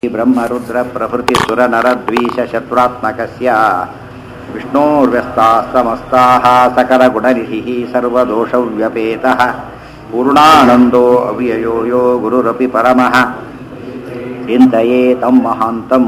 ब्रह्मरुद्रप्रभृतिसुरनरद्वीषशत्रुरात्मकस्य विष्णोर्व्यस्तास्तमस्ताः सकलगुणनिधिः सर्वदोषव्यपेतः पूर्णानन्दो अव्ययो यो गुरुरपि परमः चिन्तये तं महान्तम्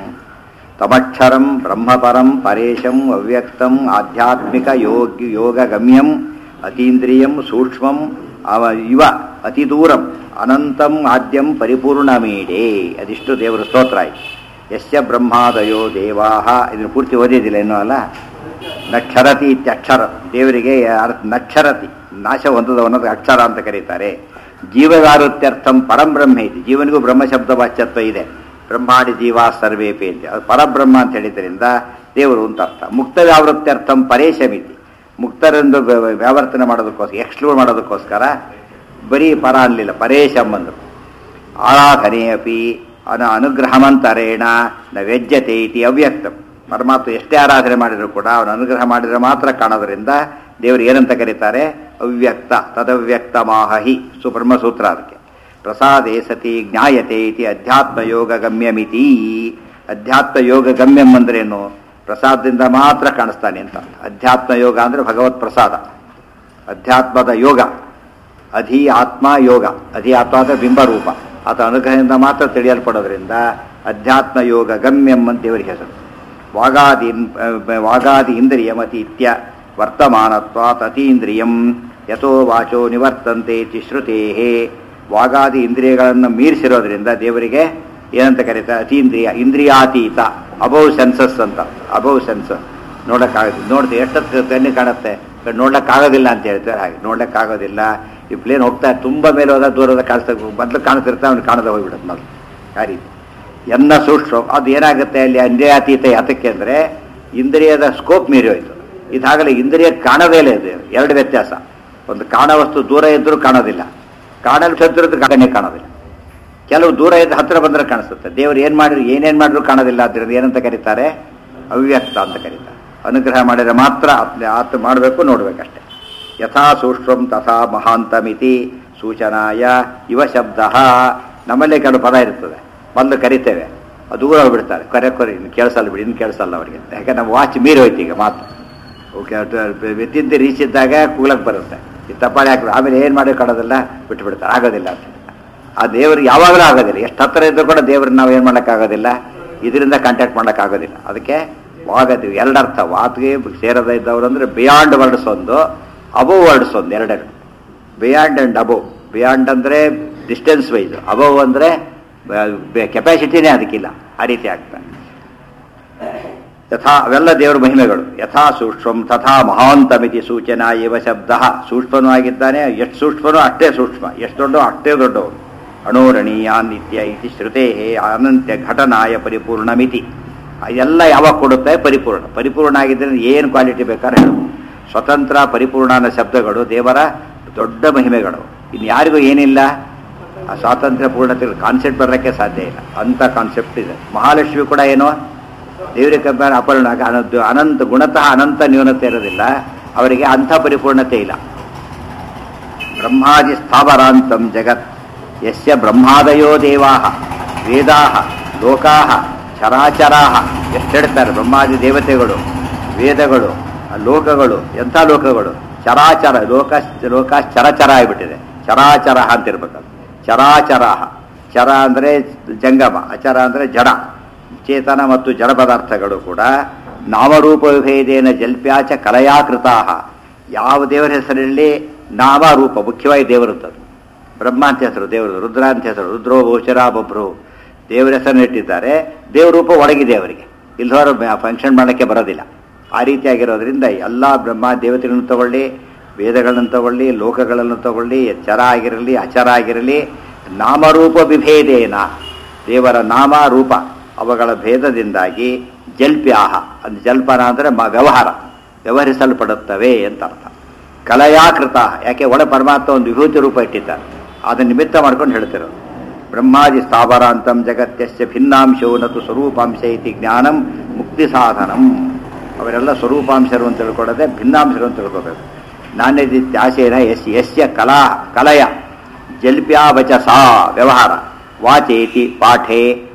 तमक्षरं ब्रह्मपरं परेशम् अव्यक्तम् आध्यात्मिकयोग्य योगगम्यम् अतीन्द्रियं सूक्ष्मम् ಅವ ಇವ ಅತಿ ದೂರಂ ಅನಂತಂ ಆದ್ಯಂ ಪರಿಪೂರ್ಣಮೀಡೆ ಅದಿಷ್ಟು ದೇವರ ಸ್ತೋತ್ರ ಆಯ್ತು ಯಸ್ಯ ಬ್ರಹ್ಮಾದಯೋ ದೇವಾಹ ಇದನ್ನು ಪೂರ್ತಿ ಓದಿದಿಲ್ಲ ಇನ್ನೂ ಅಲ್ಲ ನಕ್ಷರತಿ ಇತ್ಯಕ್ಷರ ದೇವರಿಗೆ ಅರ್ಥ ನಕ್ಷರತಿ ನಾಶ ಹೊಂದದವನ್ನದು ಅಕ್ಷರ ಅಂತ ಕರೀತಾರೆ ಜೀವಗಾರುತ್ಯರ್ಥಂ ಪರಂ ಬ್ರಹ್ಮ ಇದೆ ಜೀವನಿಗೂ ಬ್ರಹ್ಮ ಶಬ್ದ ವಾಚ್ಯತ್ವ ಇದೆ ಬ್ರಹ್ಮಾಡಿ ಜೀವ ಸರ್ವೇಪಿ ಅಂತ ಅದು ಪರಬ್ರಹ್ಮ ಅಂತ ಹೇಳಿದ್ರಿಂದ ದೇವರು ಅಂತ ಅರ್ಥ ಮುಕ್ತ ವ್ಯಾವೃತ್ಯರ್ಥಂ ಪರೇಶಮಿತಿ ಮುಕ್ತರೆಂದು ವ್ಯಾವರ್ತನೆ ಮಾಡೋದಕ್ಕೋಸ್ಕರ ಎಕ್ಸ್ಕ್ಲೂಡ್ ಮಾಡೋದಕ್ಕೋಸ್ಕರ ಬರೀ ಪರ ಅನ್ನಲಿಲ್ಲ ಪರೇಶಂ ಅಂದರು ಆರಾಧನೆ ಅಪಿ ಅನ ಅನುಗ್ರಹಮಂತರೇಣ ನ ವ್ಯಜ್ಯತೆ ಇತಿ ಅವ್ಯಕ್ತಂ ಪರಮಾತ್ಮ ಎಷ್ಟೇ ಆರಾಧನೆ ಮಾಡಿದರೂ ಕೂಡ ಅವನು ಅನುಗ್ರಹ ಮಾಡಿದರೆ ಮಾತ್ರ ಕಾಣೋದ್ರಿಂದ ದೇವರು ಏನಂತ ಕರೀತಾರೆ ಅವ್ಯಕ್ತ ತದವ್ಯಕ್ತ ಮಾಹಿ ಸುಬ್ರಹ್ಮಸೂತ್ರ ಅದಕ್ಕೆ ಪ್ರಸಾದೇ ಸತಿ ಜ್ಞಾಯತೆ ಇತಿ ಅಧ್ಯಾತ್ಮ ಯೋಗ ಗಮ್ಯಮಿತಿ ಅಧ್ಯಾತ್ಮ ಯೋಗ ಗಮ್ಯಂ ಅಂದ್ರೇನು ಪ್ರಸಾದದಿಂದ ಮಾತ್ರ ಕಾಣಿಸ್ತಾನೆ ಅಂತ ಅಧ್ಯಾತ್ಮ ಯೋಗ ಅಂದರೆ ಭಗವತ್ ಪ್ರಸಾದ ಅಧ್ಯಾತ್ಮದ ಯೋಗ ಅಧಿ ಆತ್ಮ ಯೋಗ ಅಧಿ ಆತ್ಮ ಅಂದರೆ ಬಿಂಬರೂಪ ಆತ ಅನುಗ್ರಹದಿಂದ ಮಾತ್ರ ತಿಳಿಯಲ್ಪಡೋದ್ರಿಂದ ಅಧ್ಯಾತ್ಮ ಯೋಗ ಗಮ್ಯಂ ಅಂತ ದೇವರಿಗೆ ಹೆಸರು ವಾಗಾದಿ ವಾಗಾದಿ ಇಂದ್ರಿಯಮತಿ ಇತ್ಯ ವರ್ತಮಾನತ್ವಾತ್ ಅತೀಂದ್ರಿಯಂ ಯಥೋ ವಾಚೋ ನಿವರ್ತಂತೆ ಇತಿ ಶ್ರುತೇ ವಾಗಾದಿ ಇಂದ್ರಿಯಗಳನ್ನು ಮೀರಿಸಿರೋದ್ರಿಂದ ದೇವರಿಗೆ ಏನಂತ ಕರೀತಾರೆ ಅತೀಂದ್ರಿಯ ಇಂದ್ರಿಯಾತೀತ ಅಬೌವ್ ಸೆನ್ಸಸ್ ಅಂತ ಅಬೌವ್ ಸೆನ್ಸಸ್ ನೋಡೋಕ್ಕಾಗೋದು ನೋಡ್ತೀವಿ ಎಷ್ಟೊತ್ತು ಕಣ್ಣು ಕಾಣುತ್ತೆ ನೋಡ್ಲಿಕ್ಕಾಗೋದಿಲ್ಲ ಅಂತ ಹೇಳ್ತಾರೆ ಹಾಗೆ ನೋಡ್ಲಿಕ್ಕಾಗೋದಿಲ್ಲ ಈ ಪ್ಲೇನ್ ಹೋಗ್ತಾ ತುಂಬ ಮೇಲೆ ಹೋದ ದೂರದ ಕಾಣಿಸ್ತಾ ಮೊದಲು ಕಾಣಿಸ್ತಿರ್ತಾ ಅವ್ನು ಕಾಣದೆ ಹೋಗ್ಬಿಡುತ್ತೆ ಮೊದಲು ಆ ರೀತಿ ಎನ್ನ ಸೂಕ್ಷ್ಮ ಅದು ಏನಾಗುತ್ತೆ ಅಲ್ಲಿ ಇಂದ್ರಿಯಾತೀತ ಯಾತಕ್ಕೆ ಅಂದರೆ ಇಂದ್ರಿಯದ ಸ್ಕೋಪ್ ಮೀರಿ ಹೋಯ್ತು ಇದಾಗಲೇ ಇಂದ್ರಿಯ ಕಾಣದೇ ಇಲ್ಲ ಇದು ಎರಡು ವ್ಯತ್ಯಾಸ ಒಂದು ಕಾಣ ವಸ್ತು ದೂರ ಇದ್ದರೂ ಕಾಣೋದಿಲ್ಲ ಕಾಣಲು ಸತ್ತಿರೋದು ಕಾಣನೇ ಕಾಣೋದಿಲ್ಲ ಕೆಲವು ದೂರ ಇದ್ದು ಹತ್ತಿರ ಬಂದರೆ ಕಾಣಿಸುತ್ತೆ ದೇವರು ಏನು ಮಾಡಿದ್ರು ಏನೇನು ಮಾಡಿದ್ರು ಕಾಣೋದಿಲ್ಲ ಆದ್ದರಿಂದ ಏನಂತ ಕರೀತಾರೆ ಅವ್ಯಕ್ತ ಅಂತ ಕರೀತಾರೆ ಅನುಗ್ರಹ ಮಾಡಿದರೆ ಮಾತ್ರ ಆತ ಮಾಡಬೇಕು ನೋಡಬೇಕಷ್ಟೆ ಯಥಾ ಸೂಕ್ಷ್ಮಂ ತಥಾ ಮಹಾಂತಮಿತಿ ಸೂಚನಾಯ ಇವ ಶಬ್ದ ನಮ್ಮಲ್ಲೇ ಕೆಲವು ಪದ ಇರ್ತದೆ ಮೊದಲು ಕರಿತೇವೆ ಅದು ದೂರ ಹೋಗ್ಬಿಡ್ತಾರೆ ಕರೆ ಕೊರಿ ಇನ್ನು ಕೇಳಿಸಲ್ಲ ಬಿಡಿ ಇನ್ನು ಕೇಳಿಸಲ್ಲ ಅವರಿಗೆ ಯಾಕೆ ನಮ್ಮ ವಾಚ್ ಮೀರಿ ಹೋಯ್ತು ಈಗ ಮಾತು ವ್ಯತಿಂತ ರೀಚ್ ಇದ್ದಾಗ ಕೂಗ್ಲಕ್ಕೆ ಬರುತ್ತೆ ಈ ತಪ್ಪಾಳಿ ಹಾಕಿದ್ರು ಆಮೇಲೆ ಏನು ಮಾಡಿ ಕಾಣೋದಿಲ್ಲ ಬಿಟ್ಬಿಡ್ತಾರೆ ಆಗೋದಿಲ್ಲ ಅಂತ ಆ ದೇವ್ರಿಗೆ ಯಾವಾಗಲೂ ಆಗೋದಿಲ್ಲ ಎಷ್ಟು ಹತ್ತಿರ ಇದ್ರೂ ಕೂಡ ದೇವ್ರನ್ನ ನಾವು ಏನು ಮಾಡೋಕ್ಕಾಗೋದಿಲ್ಲ ಇದರಿಂದ ಕಾಂಟ್ಯಾಕ್ಟ್ ಮಾಡೋಕ್ಕಾಗೋದಿಲ್ಲ ಅದಕ್ಕೆ ವಾಗತೀವಿ ಎರಡರ್ಥ ವಾತ್ಗೆ ಸೇರದ ಇದ್ದವರು ಅಂದರೆ ಬಿಯಾಂಡ್ ವರ್ಡ್ಸ್ ಒಂದು ಅಬೋವ್ ವರ್ಡ್ಸ್ ಒಂದು ಎರಡೆರಡು ಬಿಯಾಂಡ್ ಆ್ಯಂಡ್ ಅಬೋವ್ ಬಿಯಾಂಡ್ ಅಂದರೆ ಡಿಸ್ಟೆನ್ಸ್ ವೈಸ್ ಅಬೋವ್ ಅಂದರೆ ಕೆಪಾಸಿಟಿನೇ ಅದಕ್ಕಿಲ್ಲ ಆ ರೀತಿ ಆಗ್ತದೆ ಯಥಾ ಅವೆಲ್ಲ ದೇವರ ಮಹಿಮೆಗಳು ಯಥಾ ಸೂಕ್ಷ್ಮಂ ತಥಾ ಮಹಾಂತಮಿತಿ ಸೂಚನಾ ಇವ ಶಬ್ದ ಸೂಕ್ಷ್ಮನೂ ಆಗಿದ್ದಾನೆ ಎಷ್ಟು ಸೂಕ್ಷ್ಮನೂ ಅಷ್ಟೇ ಸೂಕ್ಷ್ಮ ಎಷ್ಟು ದೊಡ್ಡ ಅಷ್ಟೇ ದೊಡ್ಡವನು ಅಣೋರಣೀಯ ನಿತ್ಯ ಇತಿ ಶ್ರುತೇ ಅನಂತ್ಯ ಘಟನಾಯ ಪರಿಪೂರ್ಣಮಿತಿ ಎಲ್ಲ ಯಾವಾಗ ಕೊಡುತ್ತೆ ಪರಿಪೂರ್ಣ ಪರಿಪೂರ್ಣ ಆಗಿದ್ದರೆ ಏನು ಕ್ವಾಲಿಟಿ ಬೇಕಾದ್ರೆ ಹೇಳಬಹುದು ಸ್ವತಂತ್ರ ಪರಿಪೂರ್ಣನ ಶಬ್ದಗಳು ದೇವರ ದೊಡ್ಡ ಮಹಿಮೆಗಳು ಇನ್ನು ಯಾರಿಗೂ ಏನಿಲ್ಲ ಆ ಸ್ವಾತಂತ್ರ್ಯ ಪೂರ್ಣತೆ ಕಾನ್ಸೆಪ್ಟ್ ಬರೋಕ್ಕೆ ಸಾಧ್ಯ ಇಲ್ಲ ಅಂಥ ಕಾನ್ಸೆಪ್ಟ್ ಇದೆ ಮಹಾಲಕ್ಷ್ಮಿ ಕೂಡ ಏನೋ ದೇವರಿಗೆ ಕಂಪೇರ್ ಅಪರ್ಣ ಅನಂತ ಗುಣತಃ ಅನಂತ ನ್ಯೂನತೆ ಇರೋದಿಲ್ಲ ಅವರಿಗೆ ಅಂಥ ಪರಿಪೂರ್ಣತೆ ಇಲ್ಲ ಬ್ರಹ್ಮಾದಿ ಸ್ಥಾವರಾಂತಂ ಜಗತ್ ಯಸ್ಯ ಬ್ರಹ್ಮಾದಯೋ ದೇವಾ ವೇದಾ ಲೋಕಾ ಚರಾಚರಾ ಎಷ್ಟು ಹೇಳ್ತಾರೆ ಬ್ರಹ್ಮಾದಿ ದೇವತೆಗಳು ವೇದಗಳು ಲೋಕಗಳು ಎಂಥ ಲೋಕಗಳು ಚರಾಚರ ಲೋಕ ಲೋಕ ಚರಚರ ಆಗಿಬಿಟ್ಟಿದೆ ಚರಾಚರ ಅಂತಿರ್ಬೇಕದು ಚರಾಚರ ಚರ ಅಂದರೆ ಜಂಗಮ ಅಚರ ಅಂದರೆ ಜಡ ಚೇತನ ಮತ್ತು ಜಡ ಪದಾರ್ಥಗಳು ಕೂಡ ನಾಮರೂಪ ವಿಭೇದೇನ ಜಲ್ಪ್ಯಾಚ ಕಲಯಾಕೃತಾ ಯಾವ ದೇವರ ಹೆಸರಲ್ಲಿ ನಾಮರೂಪ ಮುಖ್ಯವಾಗಿ ದೇವರದ್ದು ಬ್ರಹ್ಮ ಅಂತ ಹೆಸರು ದೇವರು ರುದ್ರ ಅಂತ ಹೆಸರು ರುದ್ರೋ ಗೋಚರ ಬೊಬ್ರು ದೇವರ ಹೆಸರನ್ನು ಇಟ್ಟಿದ್ದಾರೆ ದೇವರೂಪ ಒಳಗಿದೆ ಅವರಿಗೆ ಇಲ್ದವರು ಫಂಕ್ಷನ್ ಮಾಡೋಕ್ಕೆ ಬರೋದಿಲ್ಲ ಆ ರೀತಿಯಾಗಿರೋದ್ರಿಂದ ಎಲ್ಲ ಬ್ರಹ್ಮ ದೇವತೆಗಳನ್ನು ತಗೊಳ್ಳಿ ವೇದಗಳನ್ನು ತಗೊಳ್ಳಿ ಲೋಕಗಳನ್ನು ತಗೊಳ್ಳಿ ಚರ ಆಗಿರಲಿ ಅಚರ ಆಗಿರಲಿ ನಾಮರೂಪ ವಿಭೇದೇನ ದೇವರ ನಾಮ ರೂಪ ಅವುಗಳ ಭೇದದಿಂದಾಗಿ ಜಲ್ಪ್ಯಾಹ ಅದು ಜಲ್ಪನ ಅಂದರೆ ಮ ವ್ಯವಹಾರ ವ್ಯವಹರಿಸಲ್ಪಡುತ್ತವೆ ಅಂತ ಅರ್ಥ ಕಲಯಾಕೃತ ಯಾಕೆ ಒಳ ಪರಮಾತ್ಮ ಒಂದು ವಿಭೂತಿ ರೂಪ ಇಟ್ಟಿದ್ದಾರೆ ಅದನ್ನು ನಿಮಿತ್ತ ಮಾಡ್ಕೊಂಡು ಹೇಳ್ತಿರೋದು ಬ್ರಹ್ಮಾದಿ ಸ್ಥಾವರಾಂತಂ ಜಗತ್ಯಸ್ಯ ಭಿನ್ನಾಂಶೋ ನತು ಸ್ವರೂಪಾಂಶ ಇತಿ ಜ್ಞಾನಂ ಮುಕ್ತಿ ಸಾಧನಂ ಅವರೆಲ್ಲ ಸ್ವರೂಪಾಂಶರು ಅಂತ ತಿಳ್ಕೊಳ್ಳೋದೆ ಭಿನ್ನಾಂಶರು ಅಂತ ತಿಳ್ಕೋಬೇಕು ನಾಣ್ಯದಿತ್ಯಾಶೇನ ಎಸ್ ಯಸ್ಯ ಕಲಾ ಕಲಯ ಜಲ್ಪ್ಯಾವಚಸ ವ್ಯವಹಾರ ವಾಚೇತಿ ಪಾಠೆ